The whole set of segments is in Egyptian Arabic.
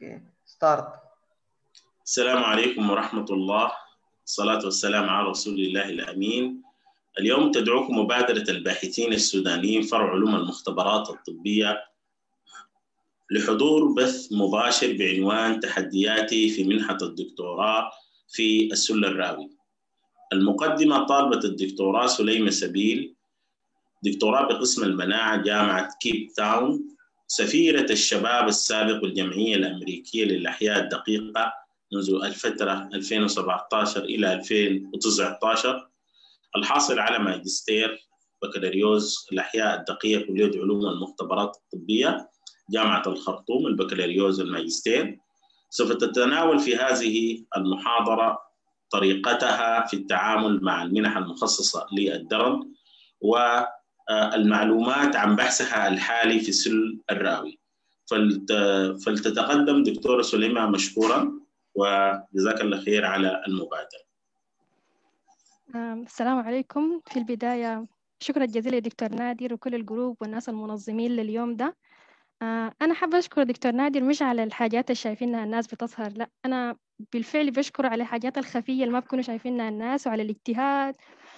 اوكي ستارت السلام عليكم ورحمة الله الصلاة والسلام على رسول الله الأمين اليوم تدعوكم مبادرة الباحثين السودانيين فرع علوم المختبرات الطبية لحضور بث مباشر بعنوان تحدياتي في منحة الدكتوراه في السل الراوي المقدمة طالبة الدكتوراه سليمة سبيل دكتوراه بقسم المناعة جامعة كيب تاون سفيرة الشباب السابق والجمعية الأمريكية للأحياء الدقيقة منذ الفترة 2017 إلى 2019 الحاصل على ماجستير بكالوريوس الأحياء الدقيقة كلية علوم المختبرات الطبية جامعة الخرطوم البكالوريوس الماجستير سوف تتناول في هذه المحاضرة طريقتها في التعامل مع المنح المخصصة للدرن والمعلومات عن بحثها الحالي في سل الراوي فلتتقدم دكتورة سليمة مشكورا وجزاك الله خير على المبادرة السلام عليكم في البداية شكرا جزيلا دكتور نادر وكل الجروب والناس المنظمين لليوم ده أنا حابة أشكر دكتور نادر مش على الحاجات اللي شايفينها الناس بتظهر لا أنا بالفعل بشكره على الحاجات الخفية اللي ما بكونوا شايفينها الناس وعلى الاجتهاد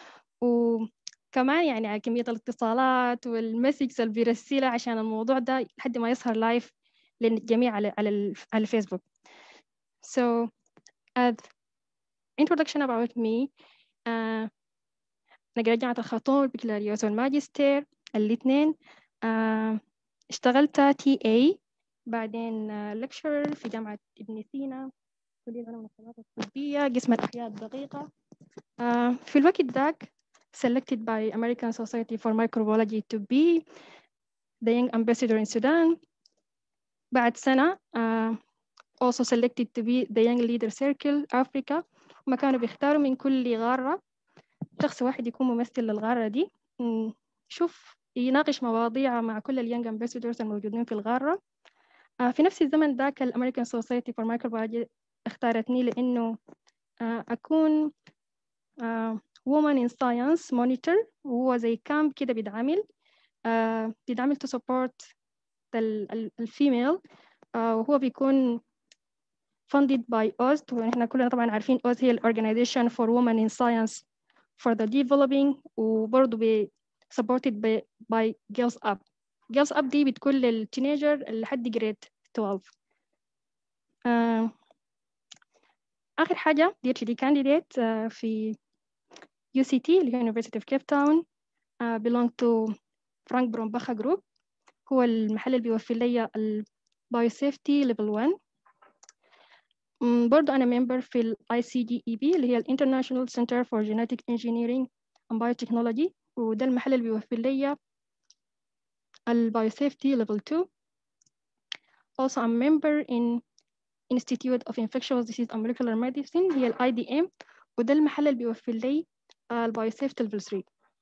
وكمان يعني على كمية الاتصالات والمسجز اللي بيرسلها عشان الموضوع ده لحد ما يظهر لايف للجميع على على على الفيسبوك So, as introduction about me, uh, أنا جامعة الخرطوم البكالوريوس والماجستير الاثنين uh, اشتغلت تي اي بعدين uh, lecturer في جامعة ابن سينا كلية العلوم الطبية قسم الأحياء الدقيقة uh, في الوقت ذاك selected by American Society for Microbiology to be the young ambassador in Sudan بعد سنة uh, also selected to be the Young Leader Circle Africa هما كانوا بيختاروا من كل غارة شخص واحد يكون ممثل للغارة دي شوف يناقش مواضيع مع كل اليونج امباسادورز الموجودين في الغارة في نفس الزمن ذاك الأمريكان سوسايتي فور مايكروبيولوجي اختارتني لأنه أكون woman in science monitor وهو زي كامب كده بيتعامل بيتعامل to support الفيميل وهو بيكون funded by OST ونحن كلنا طبعا عارفين OST هي ال Organization for Women in Science for the Developing وبرضه ب supported by, by Girls Up Girls Up دي بتكون للتينيجر لحد جريد 12 uh, آخر حاجة دي دي candidate uh, في UCT اللي هي University of Cape Town uh, belong to فرانك برومباخا جروب هو المحل اللي بيوفر لي البايوسيفتي ليفل 1 برضو أنا member في ال ICGEB اللي هي ال International Center for Genetic Engineering and Biotechnology وده المحل اللي بيوفر لي ال Biosafety Level 2 Also I'm member in Institute of Infectious Disease and Molecular Medicine هي ال IDM وده المحل اللي بيوفر لي ال Biosafety Level 3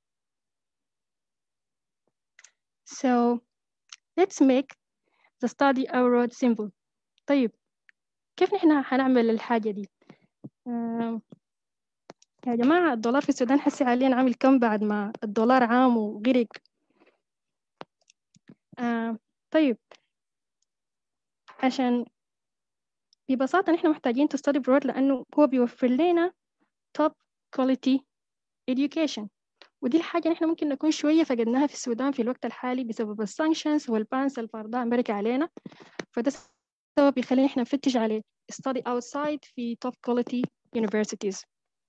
So let's make the study abroad simple طيب كيف نحن هنعمل الحاجة دي؟ آه يا جماعة الدولار في السودان حسي حاليا عامل كم بعد ما الدولار عام وغرق آه طيب عشان ببساطة نحن محتاجين to study abroad لأنه هو بيوفر لنا top quality education ودي الحاجة نحن ممكن نكون شوية فقدناها في السودان في الوقت الحالي بسبب السانكشنز والبانس اللي فرضها أمريكا علينا فده سبب يخلينا احنا نفتش عليه study outside في top quality universities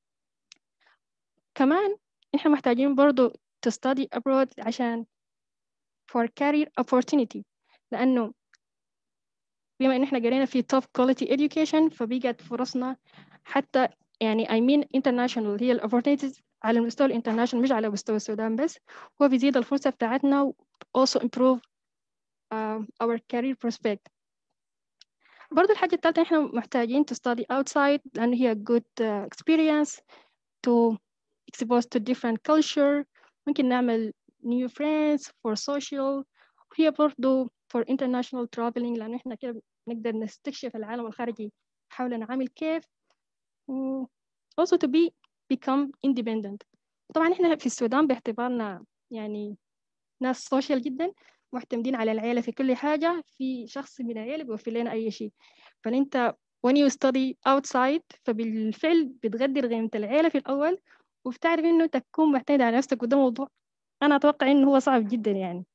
كمان احنا محتاجين برضو to study abroad عشان for career opportunity لأنه بما إن احنا قرينا في top quality education فبقت فرصنا حتى يعني I mean international هي ال opportunities على المستوى الانترناشونال مش على مستوى السودان بس هو بيزيد الفرصة بتاعتنا و also improve uh, our career prospect برضو الحاجة الثالثة إحنا محتاجين to study outside لأنه هي good uh, experience to expose to different culture ممكن نعمل new friends for social وهي برضو for international traveling لأنه إحنا كده نقدر نستكشف العالم الخارجي حولنا عامل كيف و also to be become independent طبعا إحنا في السودان باعتبارنا يعني ناس social جدا معتمدين على العيلة في كل حاجة في شخص من العيلة بيوفر لنا أي شيء فأنت when you study outside فبالفعل بتقدر قيمة العيلة في الأول وبتعرف إنه تكون معتمد على نفسك وده موضوع أنا أتوقع إنه هو صعب جدا يعني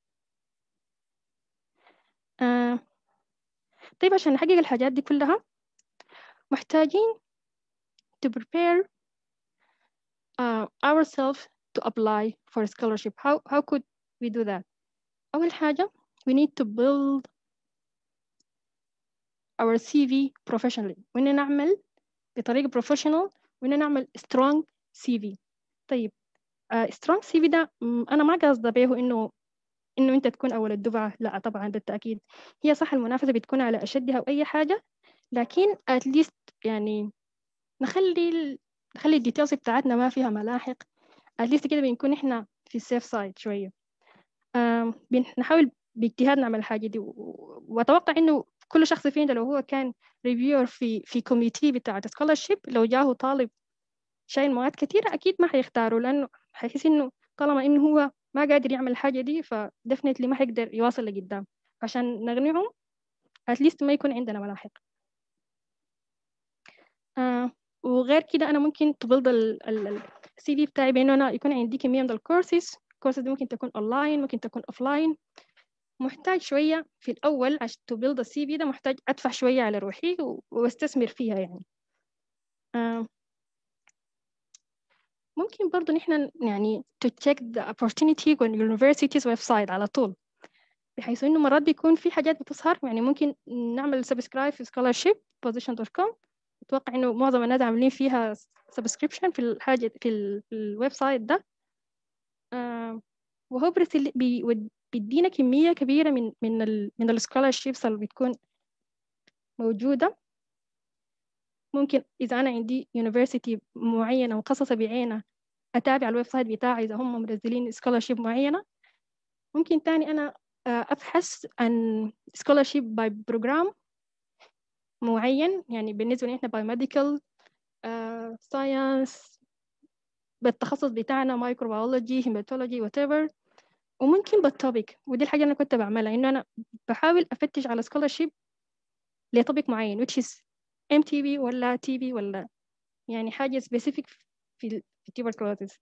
آه. طيب عشان نحقق الحاجات دي كلها محتاجين to prepare uh, ourselves to apply for a scholarship how, how could we do that أول حاجة we need to build our CV professionally وإن نعمل بطريقة professional وإن نعمل strong CV طيب uh, strong CV ده أنا ما قصد به إنه إنه أنت تكون أول الدفعة لا طبعا بالتأكيد هي صح المنافسة بتكون على أشدها أو أي حاجة لكن at least يعني نخلي ال... نخلي الديتيلز بتاعتنا ما فيها ملاحق at least كده بنكون إحنا في السيف سايد شوية بنحاول باجتهاد نعمل الحاجة دي وأتوقع إنه كل شخص فينا لو هو كان ريفيور في في كوميتي بتاع سكولرشيب لو جاه طالب شايل مواد كثيرة أكيد ما حيختاروا لأنه حيحس إنه طالما إنه هو ما قادر يعمل الحاجة دي فدفنتلي ما حيقدر يواصل لقدام عشان نقنعهم اتليست ما يكون عندنا ملاحق آه وغير كده أنا ممكن تبلد السي في بتاعي بأنه أنا يكون عندي كمية من الكورسز الكورسز دي ممكن تكون أونلاين ممكن تكون أوفلاين محتاج شوية في الأول عشان تبلد السي في ده محتاج أدفع شوية على روحي واستثمر فيها يعني آه ممكن برضو نحن يعني to check the opportunity on university's website على طول بحيث إنه مرات بيكون في حاجات بتظهر يعني ممكن نعمل سبسكرايب في scholarship position.com أتوقع إنه معظم الناس عاملين فيها subscription في الحاجة في, ال في الويب سايت ده آه وهو برسل بي بيدينا كمية كبيرة من من ال من السكولارشيبس اللي بتكون موجودة ممكن إذا أنا عندي يونيفرسيتي معينة مخصصة بعينها أتابع الويب سايت بتاعي إذا هم منزلين سكولارشيب معينة ممكن تاني أنا أبحث عن سكولارشيب باي بروجرام معين يعني بالنسبة لنا إحنا باي ميديكال ساينس بالتخصص بتاعنا مايكروبيولوجي هيماتولوجي whatever وممكن بالتوبيك ودي الحاجة اللي أنا كنت بعملها إنه أنا بحاول أفتش على سكولارشيب لتوبيك معين which is MTB ولا TB ولا يعني حاجة specific في في tuberculosis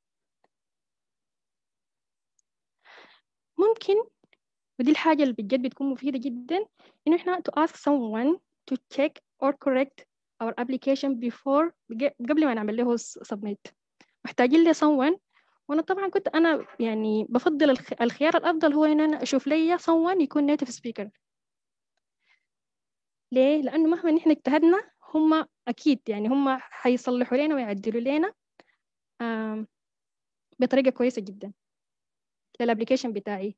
ممكن ودي الحاجة اللي بجد بتكون مفيدة جدا إنه إحنا to ask someone to check or correct our application before قبل ما نعمل له submit محتاجين لي someone وأنا طبعا كنت أنا يعني بفضل الخيار الأفضل هو إن أنا أشوف لي someone يكون native speaker ليه؟ لأنه مهما نحن اجتهدنا هم أكيد يعني هم حيصلحوا لنا ويعدلوا لنا بطريقة كويسة جدا للابليكيشن بتاعي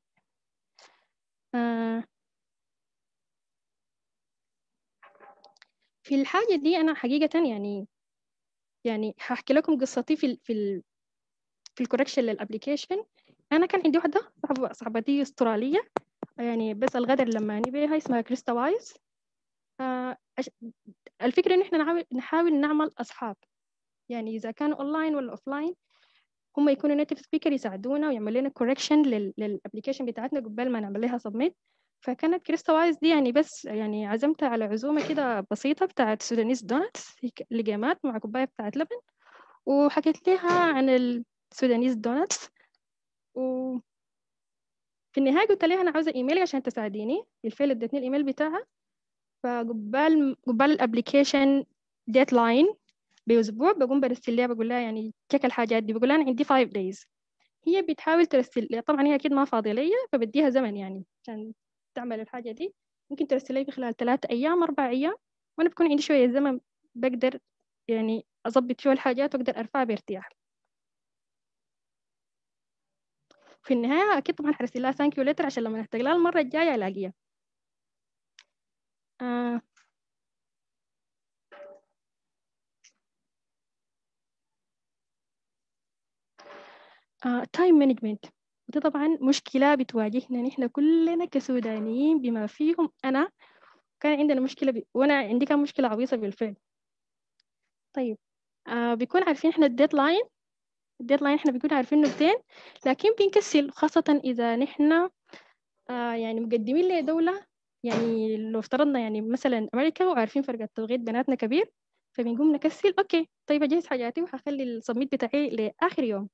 في الحاجة دي أنا حقيقة يعني يعني هحكي لكم قصتي في ال في ال في الكوركشن للابليكيشن أنا كان عندي واحدة صاحبة صاحبتي أسترالية يعني بس الغدر لما بيها اسمها كريستا وايز آه الفكرة إن إحنا نحاول نحاول نعمل أصحاب يعني إذا كانوا أونلاين ولا أوفلاين هم يكونوا نيتيف سبيكر يساعدونا ويعملوا لنا كوركشن للابلكيشن بتاعتنا قبل ما نعمل لها سبميت فكانت كريستا وايز دي يعني بس يعني عزمتها على عزومة كده بسيطة بتاعت سودانيس دونتس لقيمات مع كوباية بتاعت لبن وحكيت لها عن السودانيس دونتس و في النهاية قلت لها أنا عاوزة إيميلي عشان تساعديني بالفعل ادتني الإيميل بتاعها فقبال قبال الابلكيشن ديدلاين بأسبوع بقوم برسل لها بقول لها يعني تشيك الحاجات دي بقول لها أنا عندي 5 days هي بتحاول ترسل لي طبعا هي أكيد ما فاضية ليا فبديها زمن يعني عشان تعمل الحاجة دي ممكن ترسل لي في خلال ثلاثة أيام أربع أيام وأنا بكون عندي شوية زمن بقدر يعني أظبط فيه الحاجات وأقدر أرفعها بارتياح في النهاية أكيد طبعا حرسل لها ثانك يو ليتر عشان لما نحتاج لها المرة الجاية ألاقيها آه. تايم مانجمنت وده طبعا مشكلة بتواجهنا نحن كلنا كسودانيين بما فيهم أنا كان عندنا مشكلة ب... وأنا عندي كان مشكلة عويصة بالفعل طيب آه بيكون عارفين إحنا الديدلاين الديدلاين إحنا بيكون عارفينه بتين لكن بنكسل خاصة إذا نحن آه يعني مقدمين لي دولة يعني لو افترضنا يعني مثلا أمريكا وعارفين فرق التوقيت بيناتنا كبير فبنقوم نكسل أوكي طيب أجهز حاجاتي وحخلي الصميت بتاعي لآخر يوم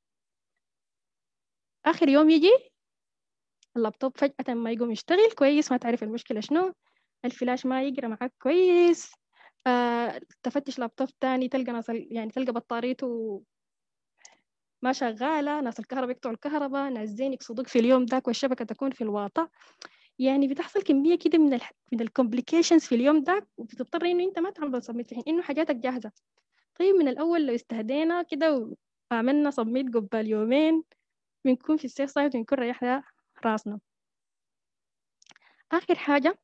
آخر يوم يجي اللابتوب فجأة ما يقوم يشتغل كويس ما تعرف المشكلة شنو الفلاش ما يقرأ معك كويس آه، تفتش لابتوب تاني تلقى ناس يعني تلقى بطاريته ما شغالة ناس الكهرباء يقطعوا الكهرباء ناس زين يقصدوك في اليوم ذاك والشبكة تكون في الواطة يعني بتحصل كمية كده من ال من الكومبليكيشنز في اليوم ذاك وبتضطر إنه أنت ما تعمل سبميت في حين إنه حاجاتك جاهزة طيب من الأول لو استهدينا كده وعملنا سبميت قبل يومين بنكون في السيف سايد ونكون ريحنا راسنا آخر حاجة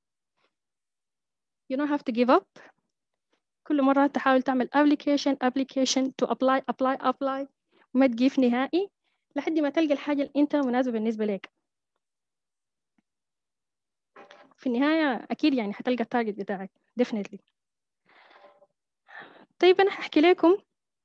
you don't have to give up كل مرة تحاول تعمل application application to apply apply apply وما تجيف نهائي لحد ما تلقى الحاجة اللي أنت مناسبة بالنسبة لك في النهاية أكيد يعني حتلقى التارجت بتاعك definitely طيب أنا هحكي لكم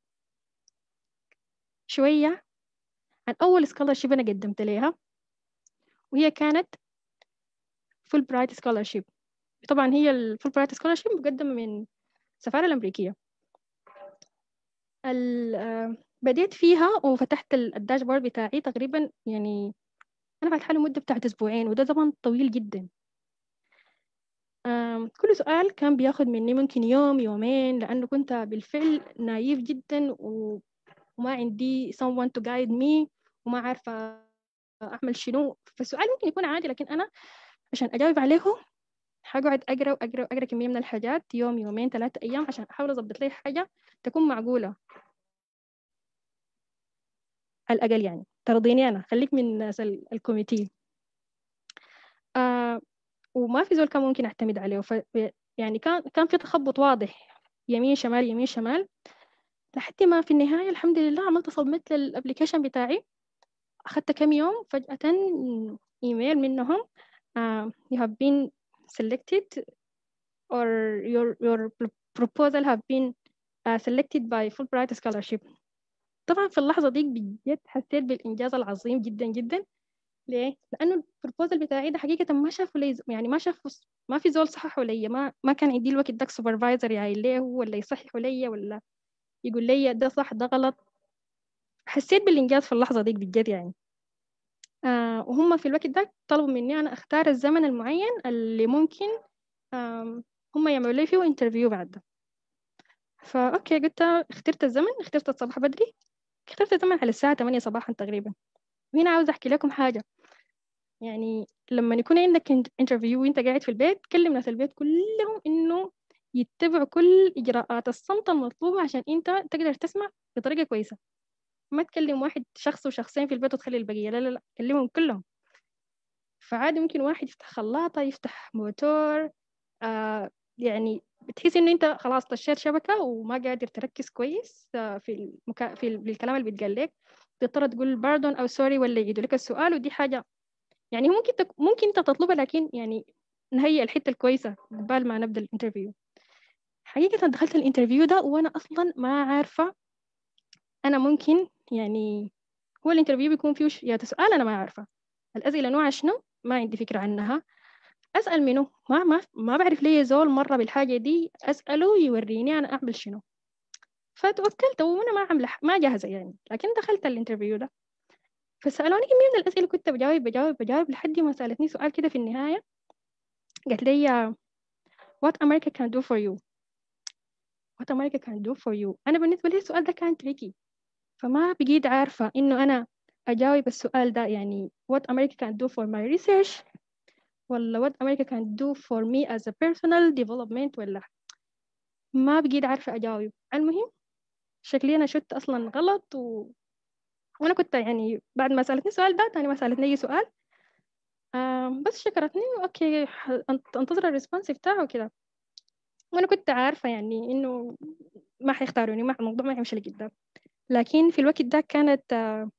شوية عن أول scholarship أنا قدمت ليها وهي كانت فول برايت scholarship طبعا هي الفول برايت scholarship مقدمة من السفارة الأمريكية بديت فيها وفتحت الداشبورد بتاعي تقريبا يعني أنا فاتحة له مدة بتاعت أسبوعين وده زمن طويل جدا كل سؤال كان بياخد مني ممكن يوم يومين لأنه كنت بالفعل نايف جدا وما عندي someone to guide me وما عارفة أعمل شنو فالسؤال ممكن يكون عادي لكن أنا عشان أجاوب عليه حقعد أقرأ وأقرأ وأقرأ كمية من الحاجات يوم يومين ثلاثة أيام عشان أحاول أضبط لي حاجة تكون معقولة الأقل يعني ترضيني أنا خليك من الناس الكوميتي آه وما في زول كان ممكن أعتمد عليه ف يعني كان كان في تخبط واضح يمين شمال يمين شمال لحد ما في النهاية الحمد لله عملت صممت للأبليكيشن بتاعي أخذت كم يوم فجأة إيميل منهم uh, you have been selected or your your proposal have been uh, selected by Fulbright scholarship طبعا في اللحظة دي بجد حسيت بالإنجاز العظيم جدا جدا ليه؟ لأنه البروبوزل بتاعي ده حقيقة ما شافوا لي يعني ما شافوا ما في زول صححوا لي ما ما كان عندي الوقت داك سوبرفايزر يعني ليه ولا يصححوا لي ولا يقول لي ده صح ده غلط حسيت بالإنجاز في اللحظة دي بجد يعني آه وهم في الوقت ده طلبوا مني أنا أختار الزمن المعين اللي ممكن هم يعملوا لي فيه انترفيو بعد ده فأوكي قلت اخترت الزمن اخترت الصباح بدري اخترت الزمن على الساعة 8 صباحا تقريبا وهنا عاوز أحكي لكم حاجة يعني لما يكون عندك انترفيو وانت قاعد في البيت كلم ناس البيت كلهم انه يتبعوا كل اجراءات الصمت المطلوبه عشان انت تقدر تسمع بطريقه كويسه ما تكلم واحد شخص وشخصين في البيت وتخلي البقيه لا لا لا كلمهم كلهم فعادي ممكن واحد يفتح خلاطه يفتح موتور آه يعني بتحس انه انت خلاص طشيت شبكه وما قادر تركز كويس في المكا... في الكلام اللي بيتقال لك تضطر تقول باردون او سوري ولا يعيدوا لك السؤال ودي حاجه يعني ممكن تك... ممكن انت تطلبها لكن يعني نهيئ الحته الكويسه قبل ما نبدا الانترفيو حقيقه دخلت الانترفيو ده وانا اصلا ما عارفه انا ممكن يعني هو الانترفيو بيكون فيه يا سؤال انا ما عارفه الاسئله نوعها شنو ما عندي فكره عنها اسال منه ما ما ما بعرف ليه زول مره بالحاجه دي اساله يوريني انا اعمل شنو فتوكلت وانا ما عامله ما جاهزه يعني لكن دخلت الانترفيو ده فسالوني كميه من الاسئله كنت بجاوب بجاوب بجاوب لحد ما سالتني سؤال كده في النهايه قالت لي what America can do for you what America can do for you أنا بالنسبة لي السؤال ده كان تريكي فما بقيت عارفة إنه أنا أجاوب السؤال ده يعني what America can do for my research ولا what America can do for me as a personal development ولا ما بقيت عارفة أجاوب المهم شكلي أنا شت أصلا غلط و... وأنا كنت يعني بعد ما سألتني السؤال ده تاني ما سألتني أي سؤال آه بس شكرتني أوكي أنتظر الريسبونس بتاعه كده وأنا كنت عارفة يعني إنه ما حيختاروني ما الموضوع ما حيمشي لقدام لكن في الوقت ده كانت آه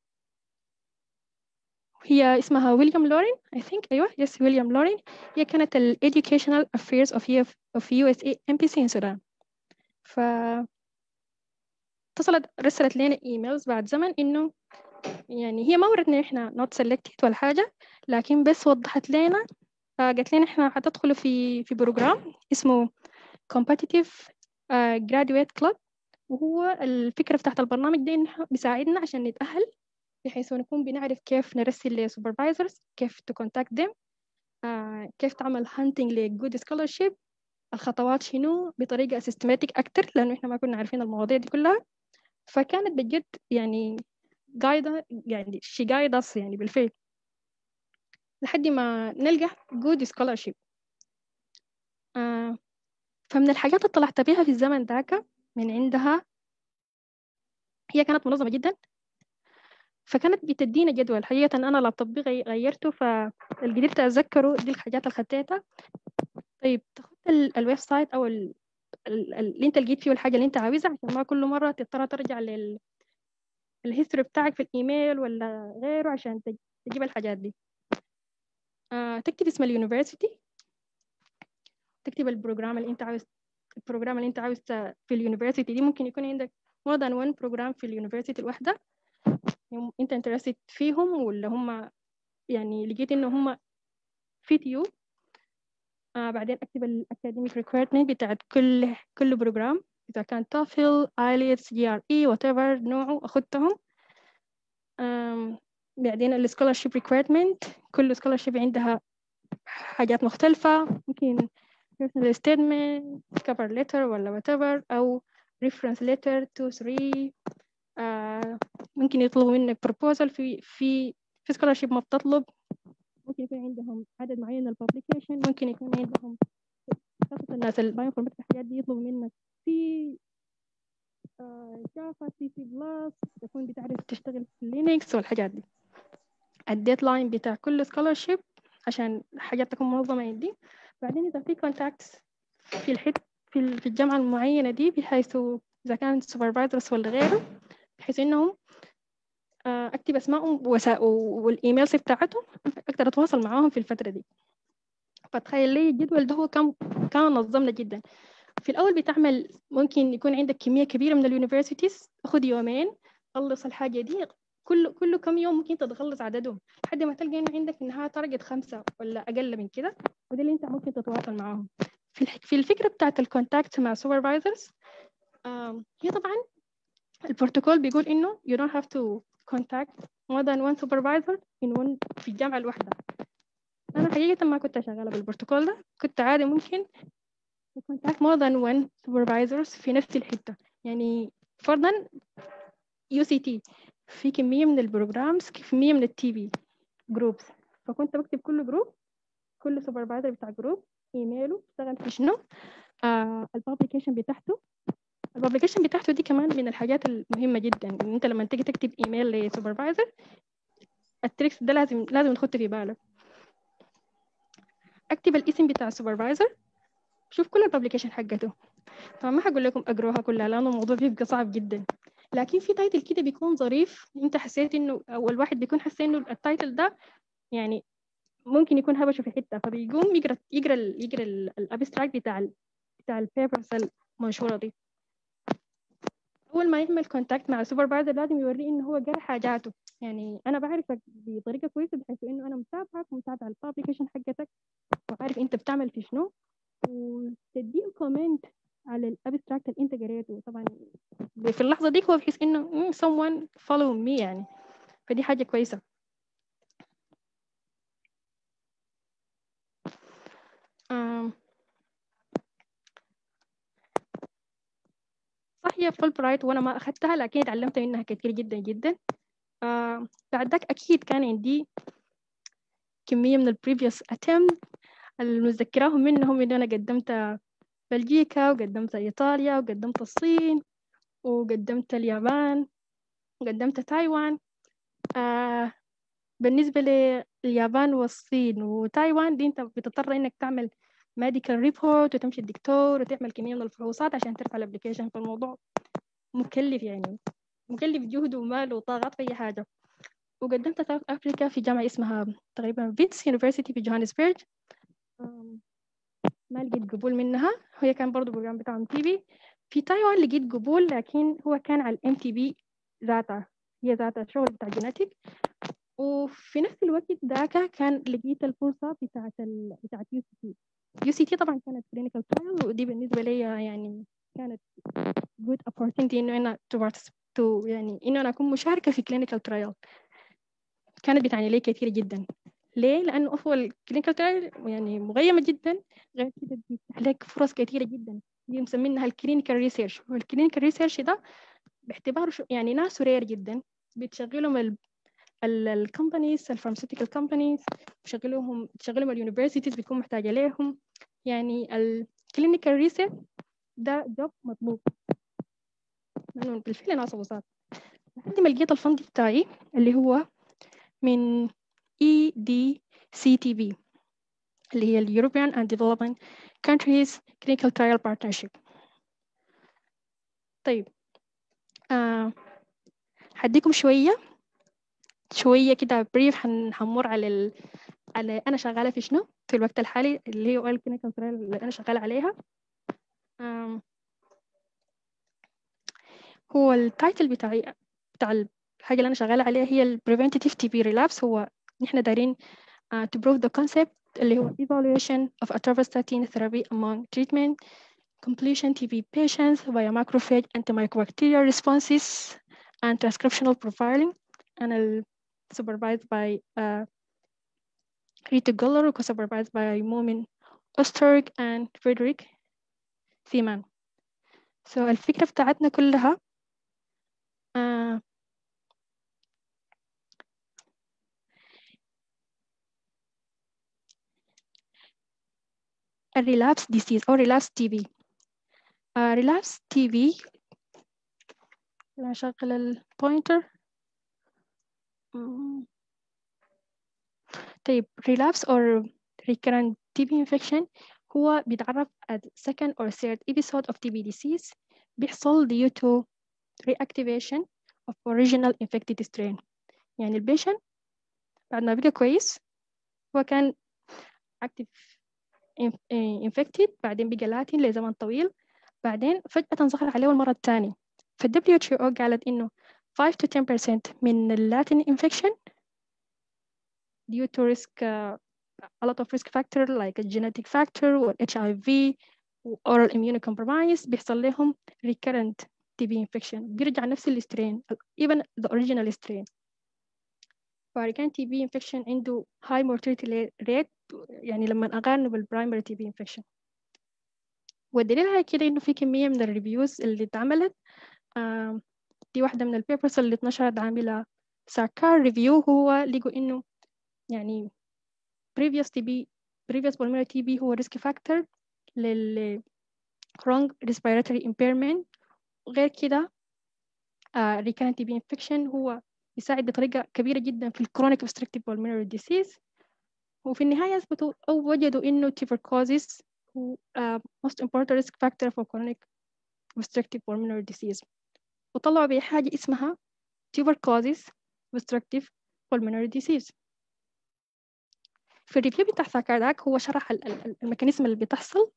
هي اسمها ويليام لورين I think أيوة yes ويليام لورين هي كانت ال Educational Affairs of, UF, of USA MPC in السودان ف اتصلت رسلت لنا ايميلز بعد زمن انه يعني هي ما ورتنا إحنا not selected ولا حاجة لكن بس وضحت لنا آه، قالت لنا إحنا حتدخلوا في في بروجرام اسمه competitive آه، graduate club وهو الفكرة بتاعت البرنامج ده إنه بيساعدنا عشان نتأهل بحيث نكون بنعرف كيف نرسل لسوبرفايزرز كيف to contact them آه، كيف تعمل hunting لجود scholarship الخطوات شنو بطريقة سيستماتيك أكتر لأنه إحنا ما كنا عارفين المواضيع دي كلها فكانت بجد يعني قايدة يعني شي guide us يعني بالفعل لحد ما نلقى good scholarship آه فمن الحاجات اللي طلعت بيها في الزمن ذاك من عندها هي كانت منظمة جدا فكانت بتدينا جدول حقيقة أنا اللابتوب غي- غيرته فاللي قدرت أتذكره دي الحاجات اللي خديتها طيب تاخد ال- الويب سايت أو ال- ال- ال- اللي أنت لقيت فيه الحاجة اللي أنت عاوزها عشان ما كل مرة تضطر ترجع لل الهيستوري بتاعك في الإيميل ولا غيره عشان تج- تجيب الحاجات دي آه تكتب اسم اليونيفرسيتي تكتب البروجرام اللي أنت عاوز البروجرام اللي أنت عاوز ت- في اليونيفرسيتي دي ممكن يكون عندك more than one بروجرام في اليونيفرسيتي الواحدة يوم انت انترستد فيهم ولا هم يعني لقيت انه هم fit you آه بعدين اكتب الاكاديميك ريكويرمنت بتاعت كل كل بروجرام اذا كان توفل ايلتس جي ار اي وات ايفر نوعه اخدتهم آم، بعدين السكولارشيب ريكويرمنت كل سكولارشيب عندها حاجات مختلفة ممكن personal statement cover letter ولا whatever أو reference letter 2 3 آه ممكن يطلبوا منك proposal في في في scholarship ما بتطلب ممكن يكون عندهم عدد معين من البابليكيشن ممكن يكون عندهم خاصة الناس البايوانفورماتيك الحاجات دي يطلبوا منك في جافا سي سي بلس تكون بتعرف تشتغل في لينكس والحاجات دي الديدلاين بتاع كل scholarship عشان الحاجات تكون منظمة عندي بعدين إذا في contacts في الحت في ال- في الجامعة المعينة دي بحيث إذا كان supervisors ولا غيره بحيث إنهم آه، أكتب أسمائهم وسا- والإيميلز بتاعتهم أقدر أتواصل معاهم في الفترة دي فتخيل لي الجدول ده هو كان كان نظمنا جدا في الأول بتعمل ممكن يكون عندك كمية كبيرة من اليونيفرسيتيز خد يومين خلص الحاجة دي كل كل كم يوم ممكن تتخلص عددهم لحد ما تلقى إنه عندك إنها تارجت خمسة ولا أقل من كده وده اللي أنت ممكن تتواصل معاهم في الح- في الفكرة بتاعت الكونتاكت مع سوبرفايزرز هي طبعا البروتوكول بيقول إنه you don't have to contact more than one supervisor in one في الجامعة الواحدة أنا حقيقة ما كنت شغالة بالبروتوكول ده كنت عادي ممكن contact more than one supervisors في نفس الحتة يعني فرضا UCT في كمية من البروجرامز كمية من التي في جروبس فكنت بكتب كل جروب كل سوبرفايزر بتاع جروب ايميله اشتغل في شنو آه البابليكيشن بتاعته البابليكيشن بتاعته دي كمان من الحاجات المهمة جدا ان انت لما تيجي تكتب ايميل لسوبرفايزر التريكس ده لازم لازم تحط في بالك اكتب الاسم بتاع السوبرفايزر شوف كل البابليكيشن حقته طبعا ما حقول لكم اقروها كلها لانه الموضوع بيبقى صعب جدا لكن في تايتل كده بيكون ظريف انت حسيت انه او الواحد بيكون حاسس انه التايتل ده يعني ممكن يكون هبشه في حته فبيقوم يقرا يقرا ال- يقرا الابستراكت بتاع ال بتاع البيبرز المنشوره دي اول ما يعمل كونتاكت مع السوبرفايزر لازم يوريه انه هو قرا حاجاته يعني انا بعرفك بطريقه كويسه بحيث انه انا متابعك ومتابعه البابليكيشن حقتك وعارف انت بتعمل في شنو وتديه كومنت على الابستراكت اللي انت قريته طبعا في اللحظه دي هو بيحس انه "مم، someone follow me يعني فدي حاجه كويسه آم، صح هي فول برايت وانا ما اخدتها لكن اتعلمت منها كتير جدا جدا آه بعد ذاك اكيد كان عندي كميه من البريفيوس attempt المتذكراهم منهم ان انا قدمت بلجيكا وقدمت ايطاليا وقدمت الصين وقدمت اليابان وقدمت تايوان آه بالنسبة لليابان والصين وتايوان دي انت بتضطر انك تعمل ميديكال ريبورت وتمشي الدكتور وتعمل كمية من الفحوصات عشان ترفع الابليكيشن فالموضوع مكلف يعني مكلف جهد ومال وطاقات في أي حاجة وقدمت ساوث أفريقيا في جامعة اسمها تقريبا فيتس يونيفرسيتي في جوهانسبرج أم، ما لقيت قبول منها هي كان برضو بروجرام بتاعهم تي في في تايوان لقيت قبول لكن هو كان على الام تي بي ذاتها هي ذات شغل بتاع جينيتيك وفي نفس الوقت ذاك كان لقيت الفرصة بتاعت ال... بتاعت يو سي تي يو سي تي طبعا كانت كلينيكال ترايل ودي بالنسبة لي يعني كانت good opportunity إنه أنا to, to يعني إنه أنا أكون مشاركة في كلينيكال ترايل كانت بتعني لي كثير جدا ليه؟ لأنه أول كلينيكال ترايل يعني مغيمة جدا غير كده بيفتح لك فرص كثيرة جدا دي مسمينها الكلينيكال ريسيرش والكلينيكال ريسيرش ده باعتباره يعني ناس رير جدا بتشغلهم الكومبانيز الفارماسيوتيكال كومبانيز بتشغلهم بتشغلهم اليونيفرسيتيز بتكون محتاجة لهم يعني الكلينيكال ريسيرش ده جوب مطلوب لأنه بالفعل ناس وساط لحد ما لقيت الفند بتاعي اللي هو من EDCTB اللي هي ال European and Development Countries Clinical Trial Partnership طيب آه هديكم شوية شوية كده بريف هنمر على ال... على أنا شغالة في شنو في الوقت الحالي اللي هو الكلينيكال ترايل اللي أنا شغالة عليها آه هو التايتل بتاعي بتاع الحاجة اللي أنا شغالة عليها هي ال Preventative TB Relapse هو نحن دايرين uh, to prove the concept اللي هو evaluation of atorvastatin therapy among treatment completion TB patients via macrophage antimicrobacterial responses and transcriptional profiling and supervised by uh, Rita Guller co-supervised by Momin Osterg and Frederick Thiemann. So الفكرة بتاعتنا كلها uh, relapse disease or relapse TB. Uh, relapse TB لا شغل البوينتر طيب relapse or recurrent TB infection هو بيتعرف as second or third episode of TB disease بيحصل due to reactivation of original infected strain يعني البيشن بعد ما بقى كويس هو كان active infected بعدين بقى لاتين لزمن طويل بعدين فجأة ظهر عليه المرض الثاني فال WHO قالت إنه 5 to 10% من اللاتين infection due to risk uh, a lot of risk factor like a genetic factor or HIV oral immunocompromise بيحصل لهم recurrent TB infection بيرجع نفس السترين even the original strain فكان TB infection عنده high mortality rate يعني لما أقارنه بالبرايمري تي بي انفكشن والدليل على كده إنه في كمية من الريفيوز اللي اتعملت آه دي واحدة من البيبرز اللي اتنشرت عاملة ساركار ريفيو هو لقوا إنه يعني previous TB previous pulmonary TB هو risk factor لل wrong respiratory impairment غير كده uh, recurrent TB infection هو يساعد بطريقة كبيرة جدا في الكرونيك obstructive pulmonary disease وفي النهاية أثبتوا أو وجدوا إنه tuberculosis هو uh, most important risk factor for chronic obstructive pulmonary disease وطلعوا بحاجة اسمها tuberculosis obstructive pulmonary disease في الريفيو بتاع ساكارداك هو شرح الميكانيزم اللي بتحصل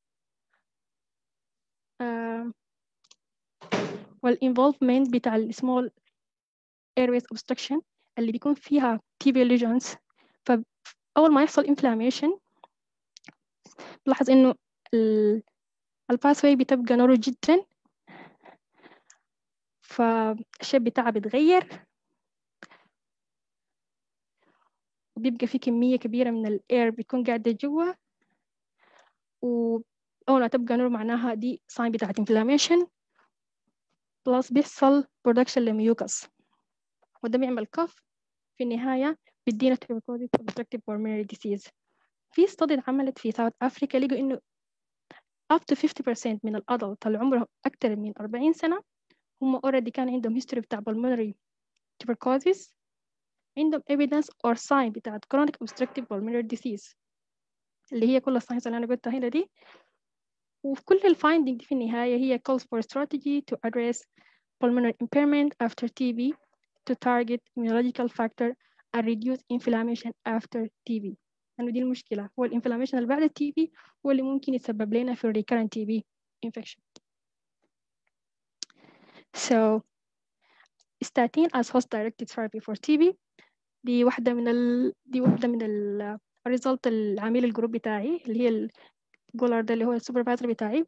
uh, والinvolvement بتاع السمول airways obstruction اللي بيكون فيها TB lesions فأول ما يحصل inflammation بلاحظ إنه الباسوي بتبقى نورو جدا فالشيب بتاعها بيتغير وبيبقى في كمية كبيرة من الاير بتكون قاعدة جوا وأول ما تبقى نور معناها دي ساين بتاعت inflammation بلس بيحصل production لميوكس وده بيعمل كف في النهاية بيدينا tuberculosis obstructive pulmonary disease في study اتعملت في ساوث أفريقيا لقوا إنه up to 50% من الأدلت اللي عمرهم أكتر من 40 سنة هم already كان عندهم history بتاع pulmonary tuberculosis عندهم evidence or sign بتاعت chronic obstructive pulmonary disease اللي هي كل الساينس اللي أنا قلتها هنا دي وفي كل الفايندينج دي في النهاية هي calls for strategy to address pulmonary impairment after TB to target immunological factor and reduce inflammation after TB لأنه دي المشكلة هو الانفلاميشن اللي بعد التي بي هو اللي ممكن يسبب لنا في recurrent TB infection so statin as host directed therapy for TB دي واحدة من ال... دي واحدة من ال result العميل الجروب بتاعي اللي هي الجولر ده اللي هو السوبرفايزر بتاعي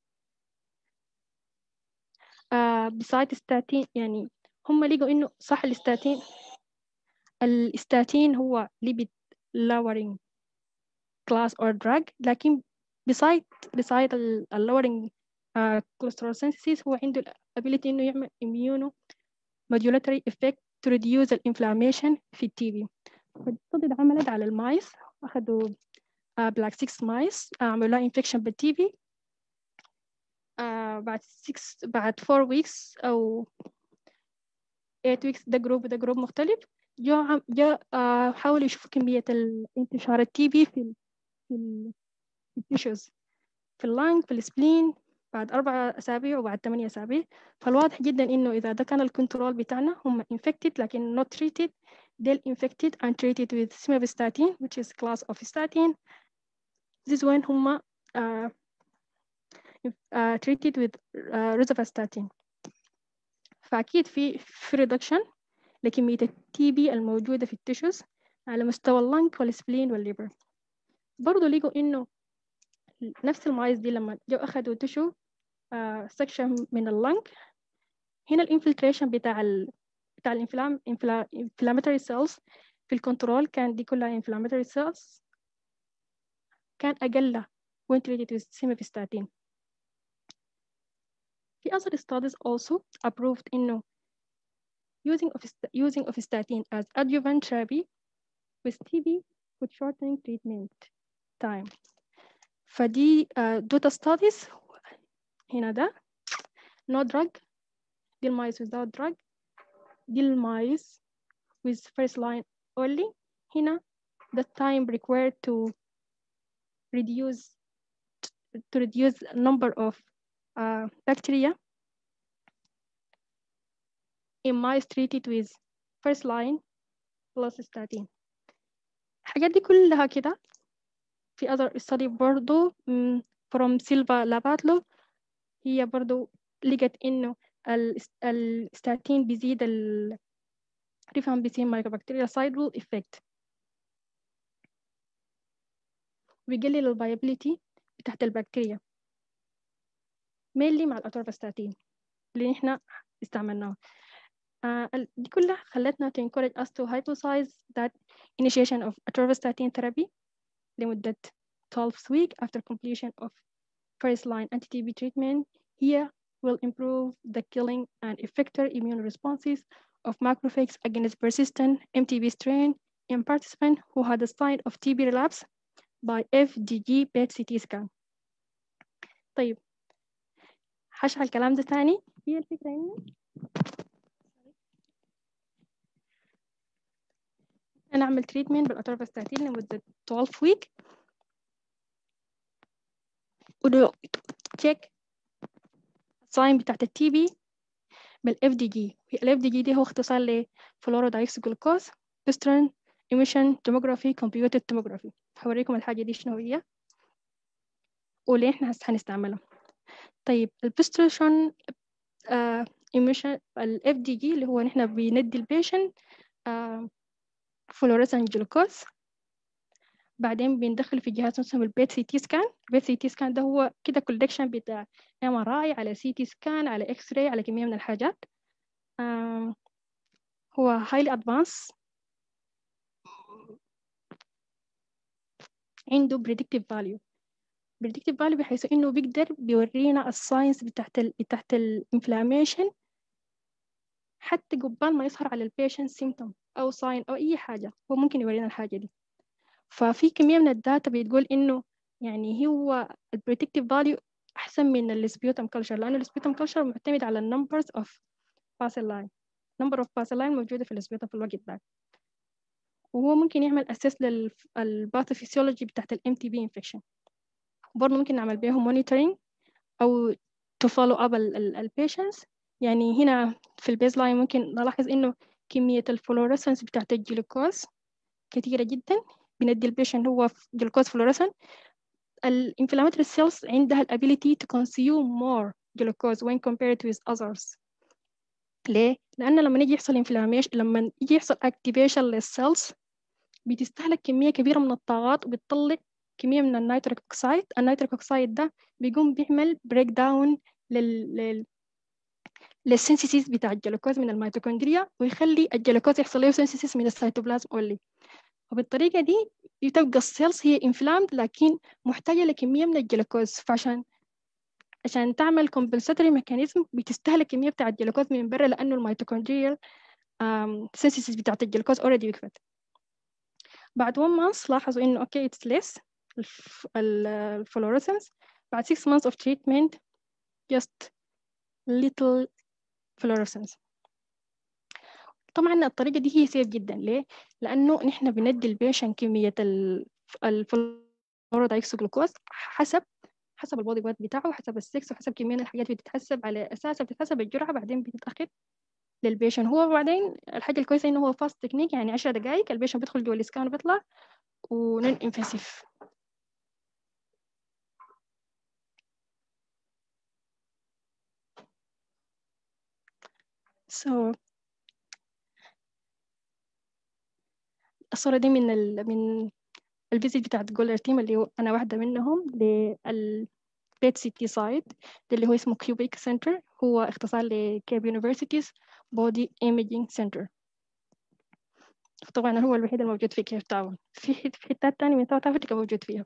آه besides statin يعني هم لقوا إنه صح الستاتين الستاتين هو lipid lowering class or drug لكن beside beside ال lowering uh, cholesterol synthesis هو عنده ability إنه يعمل immuno modulatory effect to reduce the inflammation في التي بي فالصدى اتعملت على المايس أخدوا uh, black 6 مايس uh, عملوا لها infection بالتي بي uh, بعد 6 بعد 4 weeks أو 8 weeks ده جروب وده جروب مختلف جاء جاء uh, حاولوا يشوفوا كمية انتشار التي بي في ال في ال في التيشوز في اللانج في السبلين بعد أربع أسابيع وبعد ثمانية أسابيع فالواضح جدا إنه إذا ده كان الكنترول بتاعنا هم infected لكن not treated they'll infected and treated with simvastatin which is class of statin this is when هم uh, uh, treated with uh, rosuvastatin فأكيد في في reduction لكمية التي بي الموجودة في التيشوز على مستوى اللنج والسبلين والليبر برضو لقوا إنه نفس المايز دي لما جو أخدوا تشو سكشن من اللنج هنا الانفلتريشن بتاع ال بتاع الانفلام inflammatory cells في الكنترول كان دي كلها inflammatory cells كان أقل when treated with simvastatin في other studies also approved إنه using of using of statin as adjuvant therapy with TB with shortening treatment time فدي uh, دوتا studies هنا ده no drug دي المايس without drug دي المايس with first line only هنا the time required to reduce to reduce number of uh, bacteria in mice treated with first line plus statin الحاجات دي كلها كده في other study برضو from Silva Labatlo هي برضو لقت إنه الستاتين بيزيد ال rifampicin mycobacterial effect بيقلل الفايبيليتي بتاعت البكتيريا mainly مع الأتورفاستاتين اللي إحنا استعملناه uh, دي كلها خلتنا to encourage us to hypothesize that initiation of atorvastatin therapy لمدة 12 week after completion of first line anti-TB treatment here will improve the killing and effector immune responses of macrophages against persistent MTB strain in participants who had a sign of TB relapse by FDG PET CT scan. طيب هشرح الكلام ده تاني هي الفكرة إنه نعمل تريتمنت بالأتورفاستاتين لمدة 12 week ودو تشيك الساين بتاعت التي بي بالاف دي جي الاف دي جي دي هو اختصار لفلورودايكس جلوكوز بسترن emission tomography computed tomography هوريكم الحاجة دي شنو هي وليه احنا هنستعملها طيب البسترشن آه emission الاف دي جي اللي هو نحن بندي البيشنت آه فلوريسنت جلوكوز بعدين بندخل في جهاز اسمه البيت سي تي سكان البيت سي تي سكان ده هو كده كولكشن بتاع ام ار اي على سي تي سكان على اكس راي على كميه من الحاجات آه هو هايلي ادفانس عنده predictive value predictive value بحيث انه بيقدر بيورينا الساينس بتاعت ال بتاعت الانفلاميشن حتى قبال ما يظهر على البيشنت سيمتوم او ساين او اي حاجه هو ممكن يورينا الحاجه دي ففي كمية من الداتا بتقول إنه يعني هو البريدكتيف فاليو أحسن من السبيوتم كلشر لأنه السبيوتم كلشر معتمد على النمبرز أوف باسيلاين نمبر أوف باسيلاين موجودة في السبيوتم في الوقت ده وهو ممكن يعمل أساس للباثوفيسيولوجي بتاعت الام تي بي انفكشن برضه ممكن نعمل بيهم مونيتورينج أو to follow up البيشنتس يعني هنا في البيز لاين ممكن نلاحظ إنه كمية الفلوريسنس بتاعت الجلوكوز كثيرة جدا بندي البيشنت هو جلوكوز فلوريسنت الانفلاماتوري cells عندها الابيليتي to consume more glucose when compared with others ليه؟ لأن لما يجي يحصل انفلاميشن لما يجي يحصل اكتيفيشن للسيلز بتستهلك كمية كبيرة من الطاقات وبتطلع كمية من النيتريك أوكسايد النيتريك أوكسايد ده بيقوم بيعمل بريك داون لل... لل... للسينسيسيس بتاع الجلوكوز من الميتوكوندريا ويخلي الجلوكوز يحصل له سينسيسيس من السيتوبلازم أولي وبالطريقة دي تبقى السيلز هي انفلامد لكن محتاجة لكمية من الجلوكوز فعشان عشان تعمل compensatory mechanism بتستهلك كمية بتاع الجلوكوز من برا لأنه الميتوكوندريال سينسيسيس بتاعت الجلوكوز already وقفت بعد one month لاحظوا إنه أوكي it's less الفلوريسنس بعد 6 months of treatment just little fluorescence طبعا الطريقة دي هي سيف جدا ليه؟ لأنه نحن بندي البيشن كمية الفلورودايكسو جلوكوز حسب حسب البودي ويت بتاعه وحسب السكس وحسب كمية الحاجات بتتحسب على أساسها بتتحسب الجرعة بعدين بتتأخد للبيشن هو بعدين الحاجة الكويسة إنه هو فاست تكنيك يعني عشرة دقايق البيشن بيدخل جوا الإسكان وبيطلع ونون انفاسيف so الصورة دي من ال من الفيزيت بتاعت جولر تيم اللي هو أنا واحدة منهم للبيت سي تي سايت اللي هو اسمه كيوبيك سنتر هو اختصار لكيب يونيفرسيتيز بودي ايميجينج سنتر طبعا هو الوحيد الموجود في كيف تاون في حتات تانية من ساوث أفريقيا موجود فيها